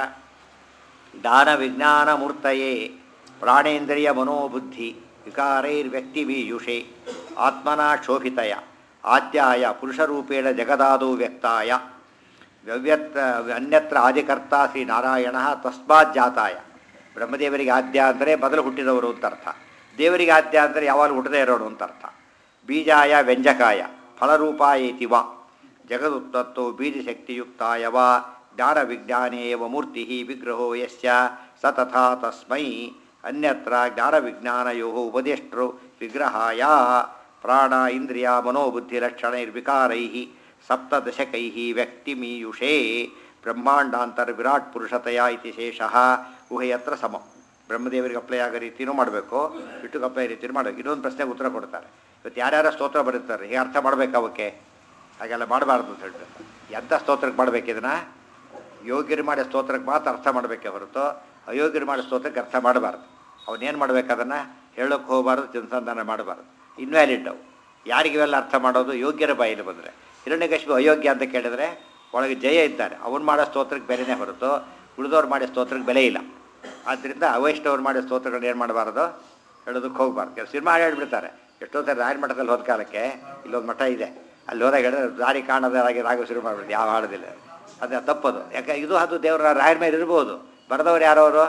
ದಾನ ವಿಜ್ಞಾನ ಮೂರ್ತಯೇ ಪ್ರಾಣೇಂದ್ರಿಯ ಮನೋಬುದ್ಧಿ ವಿಕಾರೈರ್ವ್ಯಕ್ತಿಬೀಯುಷೆ ಆತ್ಮನಾ ಶೋಭಿತಯ ಆದ್ಯಾಯ ಪುರುಷರೂಪೇಣ ಜಗದಾದೋ ವ್ಯಕ್ತಾಯ ವ್ಯವ್ಯತ್ ಅನ್ಯತ್ರ ಆದಿಕರ್ತ ಶ್ರೀ ನಾರಾಯಣ ತಸ್ಮಾತ್ ಜಾತಾಯ ಬ್ರಹ್ಮದೇವರಿಗೆ ಆದ್ಯ ಅಂದರೆ ಮೊದಲು ಹುಟ್ಟಿದವರು ಅಂತ ಅರ್ಥ ದೇವರಿಗೆ ಆದ್ಯ ಅಂದರೆ ಯಾವಾಗಲೂ ಹುಟ್ಟದೇ ಇರೋರು ಅಂತ ಅರ್ಥ ಬೀಜಾಯ ವ್ಯಂಜಕಾಯ ಫಲರೂಪಾಯೇತಿ ವಾ ಜಗದುತ್ತತ್ತೋ ಬೀಜಶಕ್ತಿಯುಕ್ತಾಯ ವಾ ಜ್ಞಾನ ವಿಜ್ಞಾನೇವ ಮೂರ್ತಿ ವಿಗ್ರಹೋ ಯಸ್ಯ ಸ ತಥಾ ತಸ್ಮೈ ಅನ್ಯತ್ರ ಜ್ಞಾನ ವಿಜ್ಞಾನಯೋ ಉಪದೇಷ್ಟರು ವಿಗ್ರಹಾಯ ಪ್ರಾಣ ಇಂದ್ರಿಯ ಮನೋಬುದ್ಧಿಲಕ್ಷಣೈರ್ವಿಕಾರೈ ಸಪ್ತದಶಕೈ ವ್ಯಕ್ತಿಮೀಯುಷೇ ಬ್ರಹ್ಮಾಂಡಾಂತರ ವಿರಾಟ್ ಪುರುಷತೆಯ ಇತಿ ಶೇಷಃ ಉಭಯತ್ರ ಸಮ ಬ್ರಹ್ಮದೇವರಿಗೆ ಅಪ್ಲೈ ಆಗೋ ರೀತಿಯೂ ಮಾಡಬೇಕು ಬಿಟ್ಟು ಅಪ್ಲೈ ರೀತಿಯೂ ಮಾಡಬೇಕು ಇನ್ನೊಂದು ಪ್ರಶ್ನೆಗೆ ಉತ್ತರ ಕೊಡ್ತಾರೆ ಇವತ್ತು ಯಾರ್ಯಾರ ಸ್ತೋತ್ರ ಬರೀತಾರೆ ಹೇಗೆ ಅರ್ಥ ಮಾಡಬೇಕು ಅವಕ್ಕೆ ಹಾಗೆಲ್ಲ ಮಾಡಬಾರ್ದು ಅಂತ ಹೇಳ್ತಾರೆ ಎಂಥ ಸ್ತೋತ್ರಕ್ಕೆ ಮಾಡಬೇಕು ಇದನ್ನು ಯೋಗ್ಯರು ಮಾಡೋ ಸ್ತೋತ್ರಕ್ಕೆ ಮಾತ್ರ ಅರ್ಥ ಮಾಡಬೇಕೇ ಹೊರತು ಅಯೋಗ್ಯರು ಮಾಡೋ ಸ್ತೋತ್ರಕ್ಕೆ ಅರ್ಥ ಮಾಡಬಾರ್ದು ಅವನೇನು ಮಾಡ್ಬೇಕು ಅದನ್ನು ಹೇಳೋಕ್ಕೆ ಹೋಗಬಾರ್ದು ಚಿಂತನೆ ಮಾಡಬಾರ್ದು ಇನ್ವ್ಯಾಲಿಡ್ ಅವು ಯಾರಿಗೆ ಇವೆಲ್ಲ ಅರ್ಥ ಮಾಡೋದು ಯೋಗ್ಯರ ಬಾಯಲ್ಲಿ ಬಂದರೆ ಹಿರಣ್ಯಕಶಿಪು ಅಯೋಗ್ಯ ಅಂತ ಕೇಳಿದರೆ ಒಳಗೆ ಜಯ ಇದ್ದಾರೆ ಅವನು ಮಾಡೋ ಸ್ತೋತ್ರಕ್ಕೆ ಬೆಲೆನೇ ಹೊರತು ಉಳಿದವ್ರು ಮಾಡೋ ಸ್ತೋತ್ರಕ್ಕೆ ಬೆಲೆ ಇಲ್ಲ ಆದ್ದರಿಂದ ಅವೈಷ್ಣವ್ರು ಮಾಡೋ ಸ್ತೋತ್ರಗಳನ್ನ ಏನು ಮಾಡಬಾರ್ದು ಹೇಳೋದಕ್ಕೆ ಹೋಗಬಾರ್ದು ಕೆಲವು ಸಿನಿಮಾ ಹೇಳ್ಬಿಡ್ತಾರೆ ಎಷ್ಟೋ ಥರ ರಾಯರ ಮಠದಲ್ಲಿ ಹೋದ ಕಾಲಕ್ಕೆ ಇಲ್ಲೊಂದು ಮಠ ಇದೆ ಅಲ್ಲಿ ಹೋದಾಗ ಹೇಳಿದ್ರೆ ದಾರಿ ಕಾಣದಾಗಿ ರಾಗ ಶುರು ಮಾಡಿಬಿಡ್ತು ಯಾವ ಹಾಡೋದಿಲ್ಲ ಅದು ತಪ್ಪದು ಯಾಕೆ ಇದು ಅದು ದೇವರ ರಾಯರ ಮೇಲೆ ಇರ್ಬೋದು ಬರೆದವ್ರು ಯಾರವರು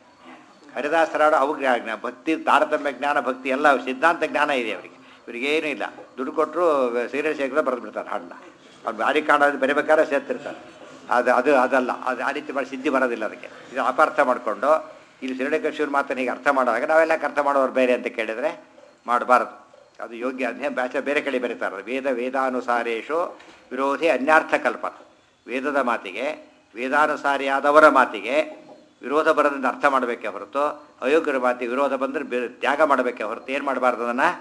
ಹರಿದಾಸರಾಡು ಅವ್ರಿಗೆ ಜ್ಞಾನ ಭಕ್ತಿ ತಾರತಮ್ಯ ಜ್ಞಾನ ಭಕ್ತಿ ಎಲ್ಲ ಸಿದ್ಧಾಂತ ಜ್ಞಾನ ಇದೆ ಅವರಿಗೆ ಇವರಿಗೇನೂ ಇಲ್ಲ ದುಡ್ಡು ಕೊಟ್ಟರು ಸೀರಿಯಸ್ ಶೇಖರ ಬರೆದು ಬಿಡ್ತಾರೆ ಹಾಡನ್ನ ಅವ್ರು ಬಾರಿ ಕಾಣೋದು ಬರೀಬೇಕಾದ್ರೆ ಸೇರ್ತಿರ್ತಾರೆ ಅದು ಅದು ಅದಲ್ಲ ಅದು ಆ ರೀತಿ ಮಾಡಿ ಸಿದ್ಧಿ ಬರೋದಿಲ್ಲ ಅದಕ್ಕೆ ಇದು ಅಪಾರ್ಥ ಮಾಡಿಕೊಂಡು ಇಲ್ಲಿ ಶಿರಡಕೇಶ್ವರ ಮಾತನ್ನು ಹೀಗೆ ಅರ್ಥ ಮಾಡುವಾಗ ನಾವೆಲ್ಲ ಅರ್ಥ ಮಾಡೋರು ಬೇರೆ ಅಂತ ಕೇಳಿದರೆ ಮಾಡಬಾರ್ದು ಅದು ಯೋಗ್ಯ ಅದೇ ಬ್ಯಾಚ ಬೇರೆ ಕಡೆ ಬರೀತಾರೆ ವೇದ ವೇದಾನುಸಾರೇಶು ವಿರೋಧಿ ಅನ್ಯಾರ್ಥ ಕಲ್ಪನ ವೇದದ ಮಾತಿಗೆ ವೇದಾನುಸಾರಿಯಾದವರ ಮಾತಿಗೆ ವಿರೋಧ ಬರೋದ್ರಿಂದ ಅರ್ಥ ಮಾಡಬೇಕೇ ಹೊರತು ಅಯೋಗ್ಯರ ಮಾತಿಗೆ ವಿರೋಧ ಬಂದರೆ ಬೇ ತ್ಯಾಗ ಮಾಡಬೇಕೇ ಹೊರತು ಏನು ಮಾಡಬಾರ್ದು ಅದನ್ನು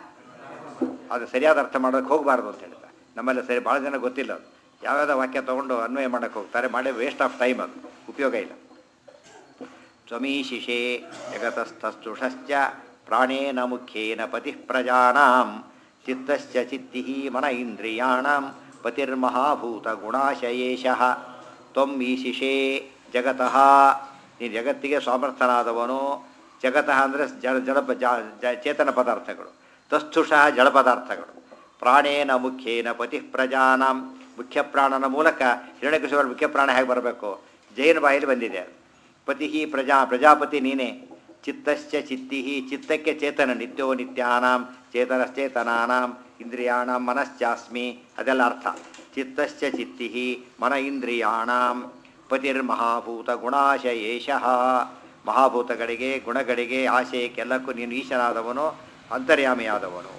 ಅದು ಸರಿಯಾದ ಅರ್ಥ ಮಾಡೋಕ್ಕೆ ಹೋಗಬಾರ್ದು ಅಂತ ಹೇಳ್ತಾರೆ ನಮ್ಮಲ್ಲಿ ಸರಿ ಭಾಳ ಜನ ಗೊತ್ತಿಲ್ಲ ಅದು ಯಾವ್ಯಾವ ವಾಕ್ಯ ತೊಗೊಂಡು ಅನ್ವಯ ಮಾಡೋಕ್ಕೆ ಹೋಗ್ತಾರೆ ಮಾಡಿ ವೇಸ್ಟ್ ಆಫ್ ಟೈಮ್ ಅದು ಉಪಯೋಗ ಇಲ್ಲ ತ್ವಮೀಶಿಷೇ ಜಗತಸ್ಥಸ್ತುಷಶ್ಚ ಪ್ರಾಣೇನ ಮುಖ್ಯೇನ ಪತಿ ಪ್ರಜಾನಾಂ ಚಿತ್ತಶ್ಚ ಚಿತ್ತಿ ಮನ ಇಂದ್ರಿಯಾಣಂ ಪತಿರ್ಮಹಾಭೂತ ಗುಣಾಶಯೇಶಃ ತ್ವಂ ಈಶಿಷೇ ಜಗತಃ ನೀನು ಜಗತ್ತಿಗೆ ಸಾಮರ್ಥ್ಯನಾದವನು ಜಗತಃ ಅಂದರೆ ಜಡ ಜಡ ಜ ಚೇತನ ಪದಾರ್ಥಗಳು ತಸ್ಥುಷಃ ಜಡ ಪದಾರ್ಥಗಳು ಪ್ರಾಣೇನ ಮುಖ್ಯೇನ ಪತಿ ಪ್ರಜಾನಾಂ ಮುಖ್ಯ ಪ್ರಾಣನ ಮೂಲಕ ಹಿರಣ್ಯಕೃಷ್ಣ ಮುಖ್ಯ ಪ್ರಾಣ ಹೇಗೆ ಬರಬೇಕು ಜೈನ ಬಾಯಲ್ಲಿ ಬಂದಿದೆ ಅದು ಪತಿ ಪ್ರಜಾ ಪ್ರಜಾಪತಿ ನೀನೇ ಚಿತ್ತಶ್ಚ ಚಿತ್ತಿ ಚಿತ್ತಕ್ಕೆ ಚೇತನ ನಿತ್ಯೋ ನಿತ್ಯಾನಾಂ ಚೇತನಶ್ಚೇತನಾನಾಂ ಇಂದ್ರಿಯಾಣಾಂ ಮನಶ್ಚಾಸ್ಮಿ ಅದೆಲ್ಲ ಅರ್ಥ ಚಿತ್ತಶ್ಚ ಚಿತ್ತಿ ಮನ ಇಂದ್ರಿಯಾಣಾಂ ಪತಿರ್ಮಹಾಭೂತ ಗುಣಾಶಯೇಶಃ ಮಹಾಭೂತಗಳಿಗೆ ಗುಣಗಳಿಗೆ ಆಶಯಕ್ಕೆಲ್ಲಕ್ಕೂ ನೀನು ಈಶನಾದವನು ಅಂತರ್ಯಾಮಿಯಾದವನು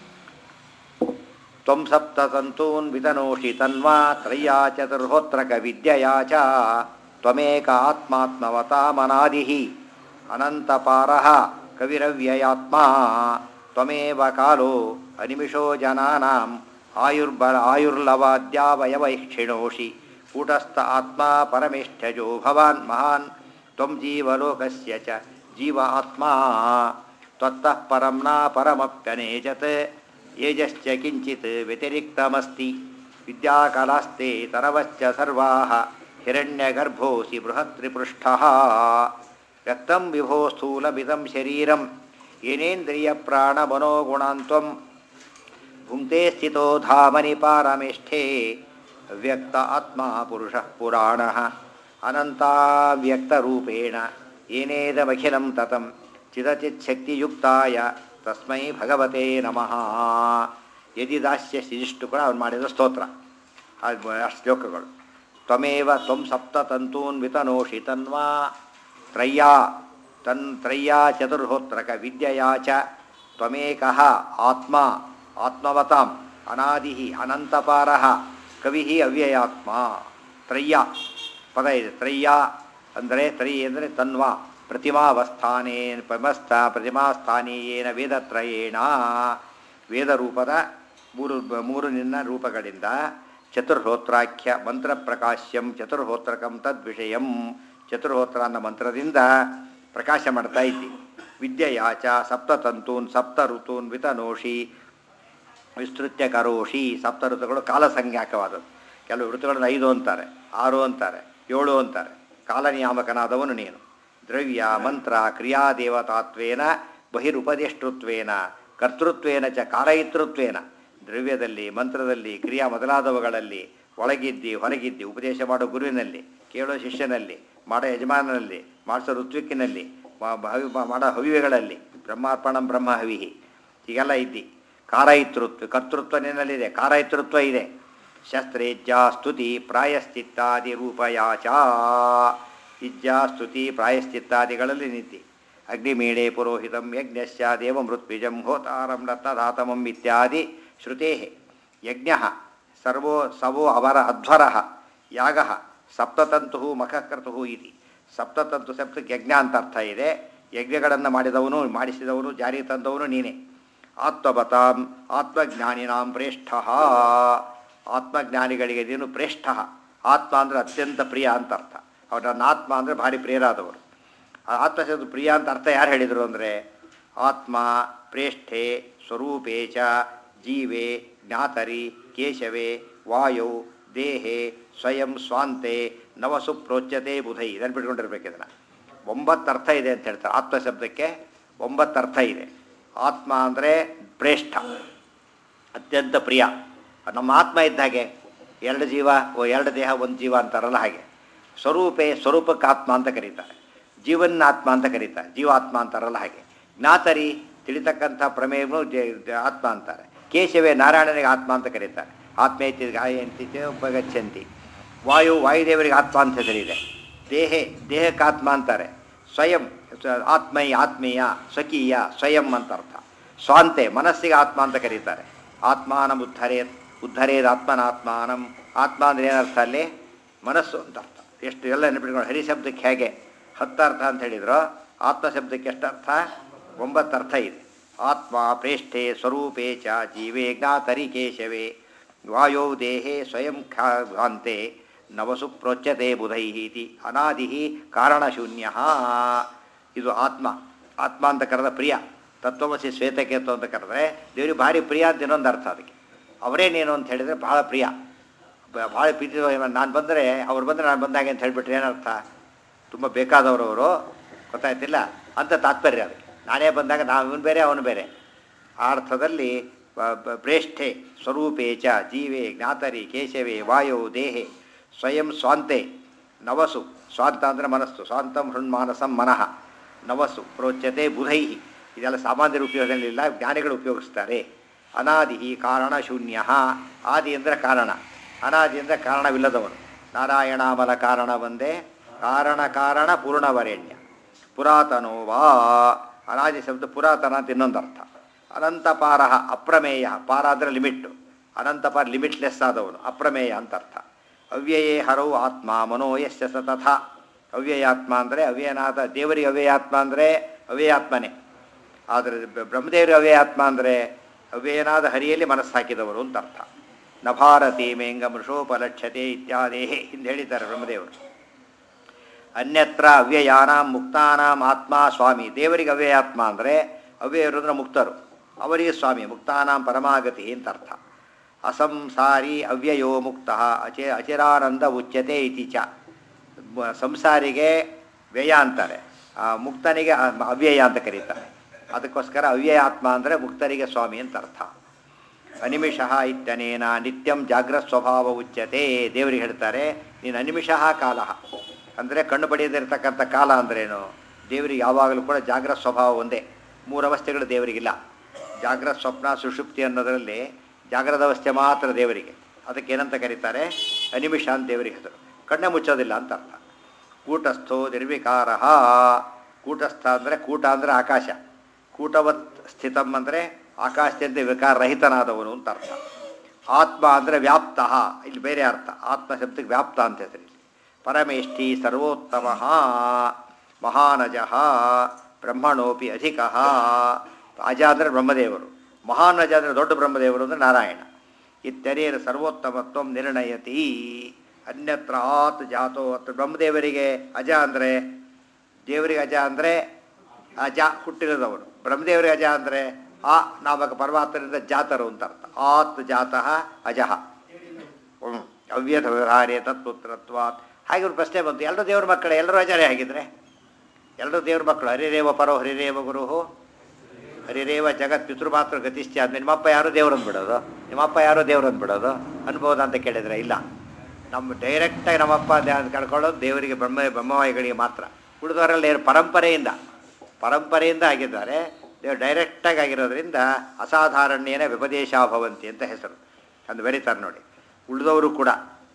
ತ್ವಂ ಸಪ್ತತಂತೂನ್ ವಿತನೋಷಿ ತನ್ವಾ ತ್ರಯ್ಯಾ ಚತುರ್ಹೋತ್ರಕ ವಿದ್ಯೆಯಾ ಚ ತ್ವಮೇಕ ಆತ್ಮಾತ್ಮವತಾಮನಾದಿ ಅನಂತಪಾರ ಕವಿರವ್ಯಯಾತ್ಮ ತ್ವಮೇವ ಕಾಲೋ ಅನಿಮಿಷೋ ಜನಾನಾಂ ಆಯುರ್ಬಲ ಆಯುರ್ಲವಾದ್ಯಾವಯವೈಕ್ಷಿಣೋಷಿ ಕೂಟಸ್ಥ ಆತ್ಮ ಪರಮೇಷ್ಠಜೋ ಭವಾನ್ ಮಹಾನ್ ತ್ವಂ ಜೀವಲೋಕಸ್ಯ ಚ ಜೀವ ಆತ್ಮ ತ್ವತ್ತಃ ಪರಂ ನ ಪರಮಪ್ಯನೇಜತ್ ಏಜಶ್ಚ ಕಿಂಚಿತ್ ವ್ಯತಿರಿಕ್ತಮಸ್ತಿ ವಿದ್ಯಾಕಲಾಸ್ತೆ ತರವಶ್ಚ ಸರ್ವಾ ಹಿರಣ್ಯಗರ್ಭೋಸಿ ಬೃಹತ್ರಿಪೃಷ್ಠ ವ್ಯಕ್ತಂ ವಿಭೋ ಸ್ಥೂಲಮಿದಂ ಶರೀರಂ ಏನೇಂದ್ರಿಯ ಪ್ರಾಣ ಮನೋಗುಣಾಂತ್ವಂ ಭುಂಕ್ತೆ ಸ್ಥಿತೋ ಧಾಮನಿ ಪಾರಮೇಷ್ಠೆ ಅವ್ಯಕ್ತ ಆತ್ಮ ಪುರುಷ ಪುರಾಣ ಅನಂತಾವ್ಯಕ್ತರೂಪೇಣ ಏನೇದಮಖಿಲಂ ತತಂ ಚಿದಚಿಚ್ಛಕ್ತಿಯುಕ್ತಾಯ ತಸ್ಮೈ ಭಗವತೆ ನಮಃ ಯದಿ ದಾಸ್ಯ ಇದಿಷ್ಟು ಕೂಡ ಅವ್ನು ಮಾಡಿದ ಸ್ತೋತ್ರ ಅದು ಅಷ್ಟು ಶ್ಲೋಕಗಳು ತ್ವಮೇವ ತ್ವಂ ಸಪ್ತತಂತೂನ್ ವಿತನೋಷಿ ತನ್ವಾ ತ್ರಯ್ಯಾ ತನ್ ತ್ರಯ್ಯಾ ಚತುರ್ಹೋತ್ರಕ ವಿದ್ಯೆಯಾ ಚ ತ್ವಮೇಕಃ ಆತ್ಮ ಆತ್ಮವತಾಂ ಅನಾದಿ ಅನಂತಪಾರ ಕವಿ ಅವ್ಯಯಾತ್ಮ ತ್ರಯ್ಯ ಪದ ಇದೆ ತ್ರಯ್ಯ ಅಂದರೆ ತ್ರೈ ಅಂದರೆ ತನ್ವಾ ಪ್ರತಿಮಾವಸ್ಥಾನೇ ಪ್ರಮಸ್ಥ ಪ್ರತಿಮಾಸ್ಥಾನೀಯೇನ ವೇದತ್ರಯೇಣ ವೇದರೂಪದ ಮೂರು ಮೂರು ನಿನ್ನ ರೂಪಗಳಿಂದ ಚತುರ್ಹೋತ್ರಾಖ್ಯ ಮಂತ್ರಪ್ರಕಾಶ್ಯಂ ಚತುರ್ಹೋತ್ರಕಂ ತದ್ವಿಷಯಂ ಚತುರ್ಹೋತ್ರ ಅನ್ನೋ ಮಂತ್ರದಿಂದ ಪ್ರಕಾಶ ಮಾಡ್ತಾ ಇದ್ದಿ ವಿದ್ಯೆಯಾಚ ಸಪ್ತತಂತೂನ್ ಸಪ್ತ ಋತೂನ್ ವಿತನೋಷಿ ವಿಸ್ತೃತ್ಯ ಕರೋಷಿ ಸಪ್ತ ಋತುಗಳು ಕಾಲಸಂಜ್ಞಾಕವಾದದ್ದು ಕೆಲವು ಋತುಗಳನ್ನು ಐದು ಅಂತಾರೆ ಆರು ಅಂತಾರೆ ಏಳು ಅಂತಾರೆ ಕಾಲನಿಯಾಮಕನಾದವನು ನೀನು ದ್ರವ್ಯ ಮಂತ್ರ ಕ್ರಿಯಾದೇವತಾತ್ವೇನ ಬಹಿರುಪದಿಷ್ಟೃತ್ವೇನ ಕರ್ತೃತ್ವೇನ ಚ ಕಾರಯಿತೃತ್ವೇನ ದ್ರವ್ಯದಲ್ಲಿ ಮಂತ್ರದಲ್ಲಿ ಕ್ರಿಯಾ ಮೊದಲಾದವುಗಳಲ್ಲಿ ಒಳಗಿದ್ದಿ ಹೊರಗಿದ್ದಿ ಉಪದೇಶ ಮಾಡೋ ಗುರುವಿನಲ್ಲಿ ಕೇಳೋ ಶಿಷ್ಯನಲ್ಲಿ ಮಾಡೋ ಯಜಮಾನನಲ್ಲಿ ಮಾಡಿಸೋ ಋತ್ವಿಕ್ಕಿನಲ್ಲಿ ಮಾ- ಹವಿ ಮಾಡೋ ಹವಿವೆಗಳಲ್ಲಿ ಬ್ರಹ್ಮಾರ್ಪಣಂ ಬ್ರಹ್ಮ ಹವಿಹಿ ಹೀಗೆಲ್ಲ ಇದ್ದಿ ಕಾರಯಿತೃತ್ವ ಕರ್ತೃತ್ವ ನಿನ್ನಲ್ಲಿದೆ ಕಾರಯಿತೃತ್ವ ಇದೆ ಶಸ್ತ್ರೇಜ್ಜಾ ಸ್ತುತಿ ಪ್ರಾಯಶ್ಚಿತ್ತಾದಿ ರೂಪಯಾಚ ಇಜ್ಜಾ ಸ್ತುತಿ ಪ್ರಾಯಶ್ಚಿತ್ತಾದಿಗಳಲ್ಲಿ ನಿಂತಿ ಅಗ್ನಿಮೀಳೆ ಪುರೋಹಿತಂ ಯಜ್ಞಶ್ಚ ದೇವಮೃತ್ವಿಜಂ ಹೋತಾರಂ ರತ್ನಧಾತಮಂ ಇತ್ಯಾದಿ ಶ್ರುತೇ ಯಜ್ಞ ಸರ್ವೋ ಸವೋ ಅವರ ಅಧ್ವರ ಯಾಗ ಸಪ್ತತಂತು ಮಖಕೃತು ಇತಿ ಸಪ್ತತಂತು ಶಬ್ದಕ್ಕೆ ಯಜ್ಞ ಅಂತ ಅರ್ಥ ಇದೆ ಯಜ್ಞಗಳನ್ನು ಮಾಡಿದವನು ಮಾಡಿಸಿದವನು ಜಾರಿಗೆ ತಂದವನು ನೀನೇ ಆತ್ಮವತಾಂ ಆತ್ಮಜ್ಞಾನಿನಾಂ ಪ್ರೇಷ್ಠ ಆತ್ಮಜ್ಞಾನಿಗಳಿಗೆ ನೀನು ಪ್ರೇಷ್ಠ ಆತ್ಮ ಅಂದರೆ ಅತ್ಯಂತ ಪ್ರಿಯ ಅಂತ ಅರ್ಥ ಅವ್ರು ನನ್ನ ಆತ್ಮ ಅಂದರೆ ಭಾರಿ ಪ್ರಿಯರಾದವರು ಆ ಆತ್ಮ ಶಬ್ದ ಪ್ರಿಯ ಅಂತ ಅರ್ಥ ಯಾರು ಹೇಳಿದರು ಅಂದರೆ ಆತ್ಮ ಪ್ರೇಷ್ಠೆ ಸ್ವರೂಪೇ ಚ ಜೀವೆ ಜ್ಞಾತರಿ ಕೇಶವೇ ವಾಯೌ ದೇಹೆ ಸ್ವಯಂ ಸ್ವಾಂತೆ ನವಸು ಪ್ರೋಚ್ಯತೆ ಬುಧೈ ಇದನ್ನು ಬಿಟ್ಕೊಂಡಿರ್ಬೇಕು ಇದನ್ನು ಒಂಬತ್ತು ಅರ್ಥ ಇದೆ ಅಂತ ಹೇಳ್ತಾರೆ ಆತ್ಮ ಶಬ್ದಕ್ಕೆ ಒಂಬತ್ತು ಅರ್ಥ ಇದೆ ಆತ್ಮ ಅಂದರೆ ಪ್ರೇಷ್ಠ ಅತ್ಯಂತ ಪ್ರಿಯ ನಮ್ಮ ಆತ್ಮ ಇದ್ದ ಹಾಗೆ ಎರಡು ಜೀವ ಓ ಎರಡು ದೇಹ ಒಂದು ಜೀವ ಅಂತಾರಲ್ಲ ಹಾಗೆ ಸ್ವರೂಪೇ ಸ್ವರೂಪಕ್ಕೆ ಆತ್ಮ ಅಂತ ಕರೀತಾರೆ ಜೀವನ ಆತ್ಮ ಅಂತ ಕರೀತಾರೆ ಜೀವಾತ್ಮ ಅಂತಾರಲ್ಲ ಹಾಗೆ ಜ್ಞಾತರಿ ತಿಳಿತಕ್ಕಂಥ ಪ್ರಮೇಯನು ಜ- ಜ- ಆತ್ಮ ಅಂತಾರೆ ಕೇಶವೇ ನಾರಾಯಣನಿಗೆ ಆತ್ಮ ಅಂತ ಕರೀತಾರೆ ಆತ್ಮೇತಿ ಗಾಯಂತಿ ಉಪಗಚ್ಚಂತಿ ವಾಯು ವಾಯುದೇವರಿಗೆ ಆತ್ಮ ಅಂತ ಹೆಸರಿದೆ ದೇಹೆ ದೇಹಕ್ಕೆ ಆತ್ಮ ಅಂತಾರೆ ಸ್ವಯಂ ಸ- ಆತ್ಮೈ ಆತ್ಮೀಯ ಸ್ವಕೀಯ ಸ್ವಯಂ ಅಂತ ಅರ್ಥ ಸ್ವಾಂತೆ ಮನಸ್ಸಿಗೆ ಆತ್ಮ ಅಂತ ಕರೀತಾರೆ ಆತ್ಮಾನಂ ಉದ್ಧರೇತ್ ಉದ್ಧರೇದ್ ಆತ್ಮನಾತ್ಮಾನಂ ಆತ್ಮ ಅಂದ್ರೆ ಏನರ್ಥ ಅಲ್ಲಿ ಮನಸ್ಸು ಅಂತ ಅರ್ಥ ಎಷ್ಟು ಎಲ್ಲ ನೆನಪಿಟ್ಕೊಂಡು ಹರಿ ಶಬ್ದಕ್ಕೆ ಹೇಗೆ ಹತ್ತು ಅರ್ಥ ಅಂತ ಹೇಳಿದ್ರು ಆತ್ಮ ಶಬ್ದಕ್ಕೆ ಎಷ್ಟು ಅರ್ಥ ಒಂಬತ್ತು ಅರ್ಥ ಇದೆ ಆತ್ಮ ಪ್ರೇಷ್ಠೆ ಸ್ವರೂಪೇ ಚ ಜೀವೇ ಜ್ಞಾತರಿ ಕೇಶವೇ ವಾಯೋ ದೇಹೇ ಸ್ವಯಂ ಖಾಂತೆ ನವಸು ಪ್ರೋಚ್ಯತೆ ಬುಧೈ ಇತಿ ಅನಾದಿ ಕಾರಣಶೂನ್ಯ ಇದು ಆತ್ಮ ಆತ್ಮ ಅಂತ ಕರೆದ ಪ್ರಿಯ ತತ್ವಮಸಿ ಶ್ವೇತಕೇತು ಅಂತ ಕರೆದ್ರೆ ದೇವರಿಗೆ ಭಾರಿ ಪ್ರಿಯ ಅಂತ ಇನ್ನೊಂದು ಅರ್ಥ ಅದಕ್ಕೆ ಅವರೇನೇನು ಅಂತ ಹೇಳಿದರೆ ಬಹಳ ಪ್ರಿಯ ಬ- ಭಾಳ ಪ್ರೀತಿ ನಾನು ಬಂದರೆ ಅವ್ರು ಬಂದರೆ ನಾನು ಬಂದಾಗೆ ಅಂತ ಹೇಳಿಬಿಟ್ರೆ ಏನರ್ಥ ತುಂಬ ಬೇಕಾದವರು ಅವರು ಗೊತ್ತಾಯ್ತಿಲ್ಲ ಅಂತ ತಾತ್ಪರ್ಯ ಅದಕ್ಕೆ ನಾನೇ ಬಂದಾಗ ನಾವು ಇವನು ಬೇರೆ ಅವನು ಬೇರೆ ಆ ಅರ್ಥದಲ್ಲಿ ಬ- ಬ- ಪ್ರೇಷ್ಠೆ ಸ್ವರೂಪೇ ಚ ಜೀವೇ ಜ್ಞಾತರಿ ಕೇಶವೇ ವಾಯು ದೇಹೆ ಸ್ವಯಂ ಸ್ವಾಂತೆ ನವಸು ಸ್ವಾಂತ ಅಂದರೆ ಮನಸ್ಸು ಸ್ವಾಂತಂ ಹೃನ್ಮಾನಸಂ ಮನಃ ನವಸು ಪ್ರೋಚ್ಯತೆ ಬುಧೈ ಇದೆಲ್ಲ ಸಾಮಾನ್ಯರ ಉಪಯೋಗದಲ್ಲಿಲ್ಲ ಜ್ಞಾನಿಗಳು ಉಪಯೋಗಿಸ್ತಾರೆ ಅನಾದಿ ಕಾರಣ ಶೂನ್ಯ ಆದಿ ಅಂದರೆ ಕಾರಣ ಅನಾದಿ ಅಂದರೆ ಕಾರಣವಿಲ್ಲದವನು ನಾರಾಯಣಾಮಲ ಕಾರಣ ಒಂದೇ ಕಾರಣ ಕಾರಣ ಪೂರ್ಣವರೇಣ್ಯ ಪುರಾತನೋ ವಾ ಅನಾದಿ ಶಬ್ದ ಪುರಾತನ ಅಂತ ಇನ್ನೊಂದು ಅರ್ಥ ಅನಂತಪಾರ ಅಪ್ರಮೇಯ ಪಾರ ಅಂದರೆ ಲಿಮಿಟ್ಟು ಅನಂತಪಾರ ಲಿಮಿಟ್ಲೆಸ್ ಆದವನು ಅಪ್ರಮೇಯ ಅಂತ ಅರ್ಥ ಅವ್ಯಯೇ ಹರವು ಆತ್ಮ ಮನೋ ಯಶ್ಯ ಸತಥ ಅವ್ಯಯಾತ್ಮ ಅಂದರೆ ಅವ್ಯಯನಾದ ದೇವರಿಗೆ ಅವ್ಯಯಾತ್ಮ ಅಂದರೆ ಅವ್ಯಯಾತ್ಮನೇ ಆದರೆ ಬ- ಬ್ರಹ್ಮದೇವರ ಅವ್ಯಯಾತ್ಮ ಅಂದರೆ ಅವ್ಯಯನಾದ ಹರಿಯಲ್ಲಿ ಮನಸ್ಸು ಹಾಕಿದವರು ಅಂತ ಅರ್ಥ ನ ಭಾರತಿ ಮೇಂಗ ಮೃಷೋಪಲಕ್ಷ್ಯತೆ ಇತ್ಯಾದಿ ಹಿಂದೆ ಹೇಳಿದ್ದಾರೆ ಬ್ರಹ್ಮದೇವರು ಅನ್ಯತ್ರ ಅವ್ಯಯಾನಾಂ ಮುಕ್ತಾನಾಂ ಆತ್ಮ ಸ್ವಾಮಿ ದೇವರಿಗೆ ಅವ್ಯಯಾತ್ಮ ಅಂದರೆ ಅವ್ಯಯರು ಅಂದ್ರೆ ಮುಕ್ತರು ಅವರಿಗೆ ಸ್ವಾಮಿ ಮುಕ್ತಾನಾಂ ಪರಮಾಗತಿ ಅಂತ ಅರ್ಥ ಅಸಂಸಾರಿ ಅವ್ಯಯೋ ಮುಕ್ತ ಅಚೆ ಅಚಿರಾನಂದ ಉಚ್ಯತೆ ಇತಿ ಚ ಮ- ಸಂಸಾರಿಗೆ ವ್ಯಯ ಅಂತಾರೆ ಆ ಮುಕ್ತನಿಗೆ ಅ- ಅವ್ಯಯ ಅಂತ ಕರೀತಾರೆ ಅದಕ್ಕೋಸ್ಕರ ಅವ್ಯಯ ಆತ್ಮ ಅಂದರೆ ಮುಕ್ತರಿಗೆ ಸ್ವಾಮಿ ಅಂತ ಅರ್ಥ ಅನಿಮಿಷ ಇತ್ಯನೇನ ನಿತ್ಯಂ ಜಾಗ್ರತ್ ಸ್ವಭಾವ ಉಚ್ಯತೆ ದೇವರಿಗೆ ಹೇಳ್ತಾರೆ ನೀನು ಅನಿಮಿಷ ಕಾಲ ಅಂದರೆ ಕಣ್ಣು ಪಡೆಯದಿರ್ತಕ್ಕಂಥ ಕಾಲ ಅಂದ್ರೇನು ದೇವರಿಗೆ ಯಾವಾಗಲೂ ಕೂಡ ಜಾಗ್ರತ್ ಸ್ವಭಾವ ಒಂದೇ ಮೂರು ಅವಸ್ಥೆಗಳು ದೇವರಿಗಿಲ್ಲ ಜಾಗ್ರತ್ ಸ್ವಪ್ನ ಸುಷುಪ್ತಿ ಅನ್ನೋದರಲ್ಲಿ ಜಾಗ್ರದ ಅವಸ್ಥೆ ಮಾತ್ರ ದೇವರಿಗೆ ಅದಕ್ಕೆ ಏನಂತ ಕರೀತಾರೆ ಅನಿಮಿಷ ಅಂತ ದೇವರಿಗೆ ಹೆಸರು ಕಣ್ಣೇ ಮುಚ್ಚೋದಿಲ್ಲ ಅಂತ ಅರ್ಥ ಕೂಟಸ್ಥೋ ನಿರ್ವಿಕಾರ ಕೂಟಸ್ಥ ಅಂದರೆ ಕೂಟ ಅಂದರೆ ಆಕಾಶ ಕೂಟವತ್ ಸ್ಥಿತಂ ಅಂದರೆ ಆಕಾಶದಿಂದ ವಿಕಾರರಹಿತನಾದವನು ಅಂತ ಅರ್ಥ ಆತ್ಮ ಅಂದರೆ ವ್ಯಾಪ್ತ ಇಲ್ಲಿ ಬೇರೆ ಅರ್ಥ ಆತ್ಮ ಶಬ್ದಕ್ಕೆ ವ್ಯಾಪ್ತ ಅಂತ ಹೆಸರು ಇಲ್ಲಿ ಪರಮೇಷ್ಠಿ ಸರ್ವೋತ್ತಮ ಮಹಾನಜ ಬ್ರಹ್ಮಣೋಪಿ ಅಧಿಕ ಅಜ ಅಂದರೆ ಬ್ರಹ್ಮದೇವರು ಮಹಾನಜ ಅಂದರೆ ದೊಡ್ಡ ಬ್ರಹ್ಮದೇವರು ಅಂದರೆ ನಾರಾಯಣ ಇತ್ಯನೇನ ಸರ್ವೋತ್ತಮತ್ವ ನಿರ್ಣಯತಿ ಅನ್ಯತ್ರ ಆತ್ ಜಾತೋ ಅತ್ರ ಬ್ರಹ್ಮದೇವರಿಗೆ ಅಜ ಅಂದರೆ ದೇವರಿಗೆ ಅಜ ಅಂದರೆ ಅಜ ಹುಟ್ಟಿರೋದವರು ಬ್ರಹ್ಮದೇವರಿಗೆ ಅಜ ಅಂದರೆ ಆ ನಾಮಕ ಪರಮಾತ್ಮರಿಂದ ಜಾತರು ಅಂತ ಅರ್ಥ ಆತ್ ಜಾತಃ ಅಜಃ ಹ್ಮ್. ಅವ್ಯಥ ವ್ಯವಹಾರೇ ತತ್ಪುತ್ರತ್ವಾತ್ ಹಾಗೆ ಒಂದು ಪ್ರಶ್ನೆ ಬಂತು ಎಲ್ಲರೂ ದೇವ್ರ ಮಕ್ಕಳೇ ಎಲ್ಲರೂ ಅಜರೇ ಆಗಿದ್ರೆ ಎಲ್ಲರೂ ದೇವ್ರ ಮಕ್ಕಳು ಹರಿರೇವ ಪರೋ ಹರಿರೇವ ಗುರುಹು ಹರಿರೇವ ಜಗತ್ ಪಿತೃಮಾತ್ರ ಗತಿಶ್ಚ ಆದ್ಮೇಲೆ ನಿಮ್ಮಪ್ಪ ಯಾರು ದೇವ್ರನ್ನ ಬಿಡೋದು ನಿಮ್ಮಪ್ಪ ಯಾರು ದೇವ್ರನ್ನ ಬಿಡೋದು ಅನ್ಬೋದ ಅಂತ ಕೇಳಿದ್ರೆ ಇಲ್ಲ ನಮ್ಮ ಡೈರೆಕ್ಟಾಗಿ ನಮ್ಮಪ್ಪ ದ- ಕಳ್ಕೊಳ್ಳೋದು ದೇವರಿಗೆ ಬ್ರಹ್ಮ ಬ್ರಹ್ಮವಾಯಿಗಳಿಗೆ ಮಾತ್ರ ಉಳಿದವರಲ್ಲಿ ಏನು ಪರಂಪರೆಯಿಂದ ಪರಂಪರೆಯಿಂದ ಆಗಿದ್ದಾರೆ ದೇವರು ಡೈರೆಕ್ಟಾಗಿ ಆಗಿರೋದ್ರಿಂದ ಅಸಾಧಾರಣ್ಯನ ವ್ಯಪದೇಶಾಭವಂತಿ ಅಂತ ಹೆಸರು ಅದು ಬರೀತಾರೆ ನೋಡಿ ಉಳಿದವರು ಕೂಡ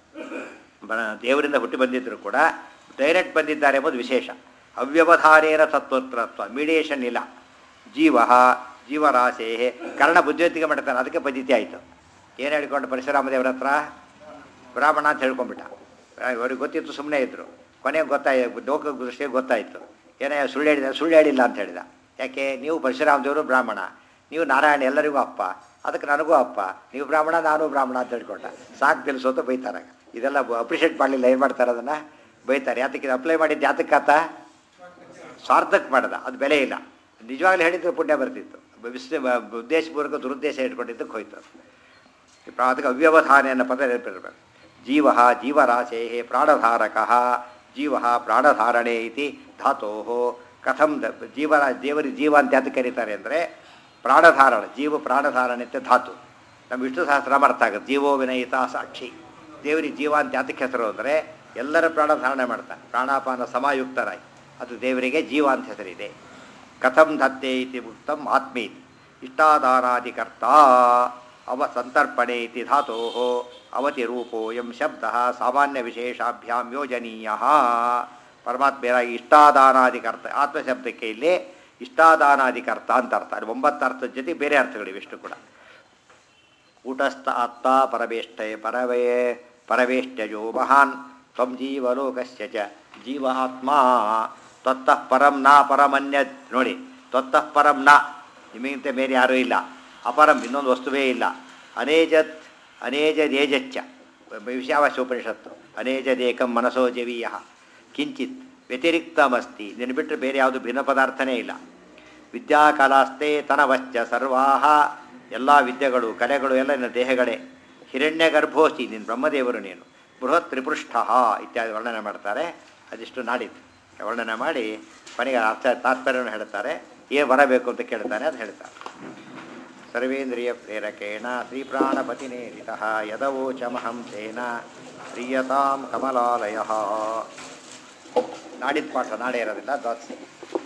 ಬ- ದೇವರಿಂದ ಹುಟ್ಟಿ ಬಂದಿದ್ದರು ಕೂಡ ಡೈರೆಕ್ಟ್ ಬಂದಿದ್ದಾರೆ ಎಂಬುದು ವಿಶೇಷ ಅವ್ಯವಧಾನೇನ ತತ್ವತ್ರತ್ವ ಮೀಡಿಯೇಷನ್ ಇಲ್ಲ ಜೀವ ಜೀವರಾಶೇ ಕರ್ಣ ಬುದ್ಧಿವಂತಿಕೆ ಮಾಡ್ತಾನೆ ಅದಕ್ಕೆ ಪದ್ಧತಿ ಆಯಿತು ಏನು ಹೇಳ್ಕೊಂಡು ಪರಶುರಾಮ ದೇವರ ಹತ್ರ ಬ್ರಾಹ್ಮಣ ಅಂತ ಹೇಳ್ಕೊಂಡ್ಬಿಟ್ಟ ಅವ್ರಿಗೆ ಗೊತ್ತಿತ್ತು ಸುಮ್ಮನೆ ಇದ್ದರು ಕೊನೆಗೆ ಗೊತ್ತಾಯ್ತು ಲೋಕ ದೃಷ್ಟಿಗೆ ಗೊತ್ತಾಯಿತು ಏನೇ ಸುಳ್ಳು ಹೇಳಿದ ಸುಳ್ಳು ಹೇಳಿಲ್ಲ ಅಂತ ಹೇಳಿದ ಯಾಕೆ ನೀವು ಪರಶುರಾಮ ದೇವರು ಬ್ರಾಹ್ಮಣ ನೀವು ನಾರಾಯಣ ಎಲ್ಲರಿಗೂ ಅಪ್ಪ ಅದಕ್ಕೆ ನನಗೂ ಅಪ್ಪ ನೀವು ಬ್ರಾಹ್ಮಣ ನಾನು ಬ್ರಾಹ್ಮಣ ಅಂತ ಹೇಳ್ಕೊಂಡ ಸಾಕು ತಿಳಿಸು ಅಂತ ಬೈತಾರಾಗ ಇದೆಲ್ಲ ಅಪ್ರಿಷಿಯೇಟ್ ಮಾಡಲಿಲ್ಲ ಏನು ಮಾಡ್ತಾರೆ ಅದನ್ನು ಬೈತಾರೆ ಯಾತಕ್ಕೆ ಇದು ಅಪ್ಲೈ ಮಾಡಿದ್ದು ಯಾತಕ್ಕಾತ ಸ್ವಾರ್ಥಕ್ಕೆ ಮಾಡದ ಅದು ಬೆಲೆ ಇಲ್ಲ ನಿಜವಾಗ್ಲೂ ಹೇಳಿದ್ರೆ ಪುಣ್ಯ ಬರ್ತಿತ್ತು ವಿಶ್ವ ಉದ್ದೇಶಪೂರ್ವಕ ದುರುದ್ದೇಶ ಇಟ್ಕೊಂಡಿದ್ದಕ್ಕೆ ಹೋಯ್ತು ಅದು. ಅದಕ್ಕೆ ಅವ್ಯವಧಾನ ಅನ್ನೋ ಪದ ನೆನಪಿರಬೇಕು ಜೀವ ಜೀವರಾಶೇ ಪ್ರಾಣಧಾರಕ ಜೀವ ಪ್ರಾಣಧಾರಣೆ ಇತಿ ಧಾತೋ ಕಥಂ ದ- ಜೀವರ ದೇವರಿ ಜೀವ ಅಂತ ಯಾತಕ್ಕೆ ಕರೀತಾರೆ ಅಂದರೆ ಪ್ರಾಣಧಾರಣ ಜೀವ ಪ್ರಾಣಧಾರಣೆ ಅಂತ ಧಾತು ನಮ್ಮ ವಿಷ್ಣು ಸಹಸ್ರನಾಮ ಅರ್ಥ ಆಗುತ್ತೆ ಜೀವೋ ವಿನಯಿತ ಸಾಕ್ಷಿ ದೇವರಿಗೆ ಜೀವ ಅಂತ ಯಾತಕ್ಕೆ ಹೆಸರು ಅಂದರೆ ಎಲ್ಲರ ಪ್ರಾಣಧಾರಣೆ ಮಾಡ್ತಾನೆ ಪ್ರಾಣಾಪಾನ ಸಮಾಯುಕ್ತರಾಗಿ ಅದು ದೇವರಿಗೆ ಜೀವ ಅಂತ ಹೆಸರಿದೆ ಕಥಂ ಧತ್ತೆ ಇತಿ ಉಕ್ತಂ ಆತ್ಮೀತಿ ಇಷ್ಟಾದಾನಾದಿಕರ್ತ ಅವ ಸಂತರ್ಪಣೆ ಇತಿ ಧಾತೋ ಅವತಿ ರೂಪೋಯಂ ಶಬ್ದ ಸಾಮಾನ್ಯ ವಿಶೇಷಾಭ್ಯಾಂ ಯೋಜನೀಯ ಪರಮಾತ್ಮೆಯರಾಗಿ ಇಷ್ಟಾದಾನಾದಿಕರ್ತ ಆತ್ಮಶಬ್ದಕ್ಕೆ ಇಲ್ಲಿ ಇಷ್ಟಾದಾನಾದಿಕರ್ತ ಅಂತ ಅರ್ಥ ಅದು ಒಂಬತ್ತು ಅರ್ಥದ ಜೊತೆ ಬೇರೆ ಅರ್ಥಗಳಿವೆ ಇಷ್ಟು ಕೂಡ ಕೂಟಸ್ಥ ಆತ್ಮ ಪರವೇಷ್ಟೆ ಪರವೇ ಪರವೇಷ್ಟಜೋ ಮಹಾನ್ ತ್ವಂ ಜೀವಲೋಕಸ್ಯ ಚ ಜೀವ ಆತ್ಮ ತ್ವತ್ತಃ ಪರಂ ನ ಪರಮನ್ಯ ನೋಡಿ ತ್ವತ್ತಃ ಪರಂ ನ ನಿಮಗಿಂತ ಬೇರೆ ಯಾರೂ ಇಲ್ಲ ಅಪರಂ ಇನ್ನೊಂದು ವಸ್ತುವೇ ಇಲ್ಲ ಅನೇಜತ್ ಅನೇಜದೇಜಚ್ಚ ವಿಷಾವಾಸ್ಯ ಉಪನಿಷತ್ತು ಅನೇಜದೇಕಂ ಮನಸೋ ಜವೀಯ ಕಿಂಚಿತ್ ವ್ಯತಿರಿಕ್ತಮಸ್ತಿ ನಿನ್ನ ಬಿಟ್ಟರೆ ಬೇರೆ ಯಾವುದು ಭಿನ್ನ ಪದಾರ್ಥನೇ ಇಲ್ಲ ವಿದ್ಯಾಕಲಾಸ್ತೆ ತನವಶ್ಚ ಸರ್ವಾಹ ಎಲ್ಲ ವಿದ್ಯೆಗಳು ಕಲೆಗಳು ಎಲ್ಲ ನಿನ್ನ ದೇಹಗಳೇ ಹಿರಣ್ಯ ಗರ್ಭೋಸ್ತಿ ನಿನ್ನ ಬ್ರಹ್ಮದೇವರು ನೀನು ಬೃಹತ್ ತ್ರಿಪೃಷ್ಠ ಇತ್ಯಾದಿ ವರ್ಣನೆ ಮಾಡ್ತಾರೆ ಅದಿಷ್ಟು ನಾಡಿದ್ದು ವರ್ಣನೆ ಮಾಡಿ ಕೊನೆಗೆ ಅರ್ಥ ತಾತ್ಪರ್ಯವನ್ನು ಹೇಳ್ತಾರೆ ಏನು ಬರಬೇಕು ಅಂತ ಕೇಳ್ತಾನೆ ಅದು ಹೇಳ್ತಾರೆ ಸರ್ವೇಂದ್ರಿಯ ಪ್ರೇರಕೇಣ ಶ್ರೀಪ್ರಾಣಪತಿನೇರಿತ ಯದವೋಚಮಹಂ ತೇನ ಪ್ರಿಯತಾಂ ಕಮಲಾಲಯ ನಾಡಿದ್ದು ಪಾಠ ನಾಳೆ ಇರೋದಿಲ್ಲ ದ್ವಾದಶಿ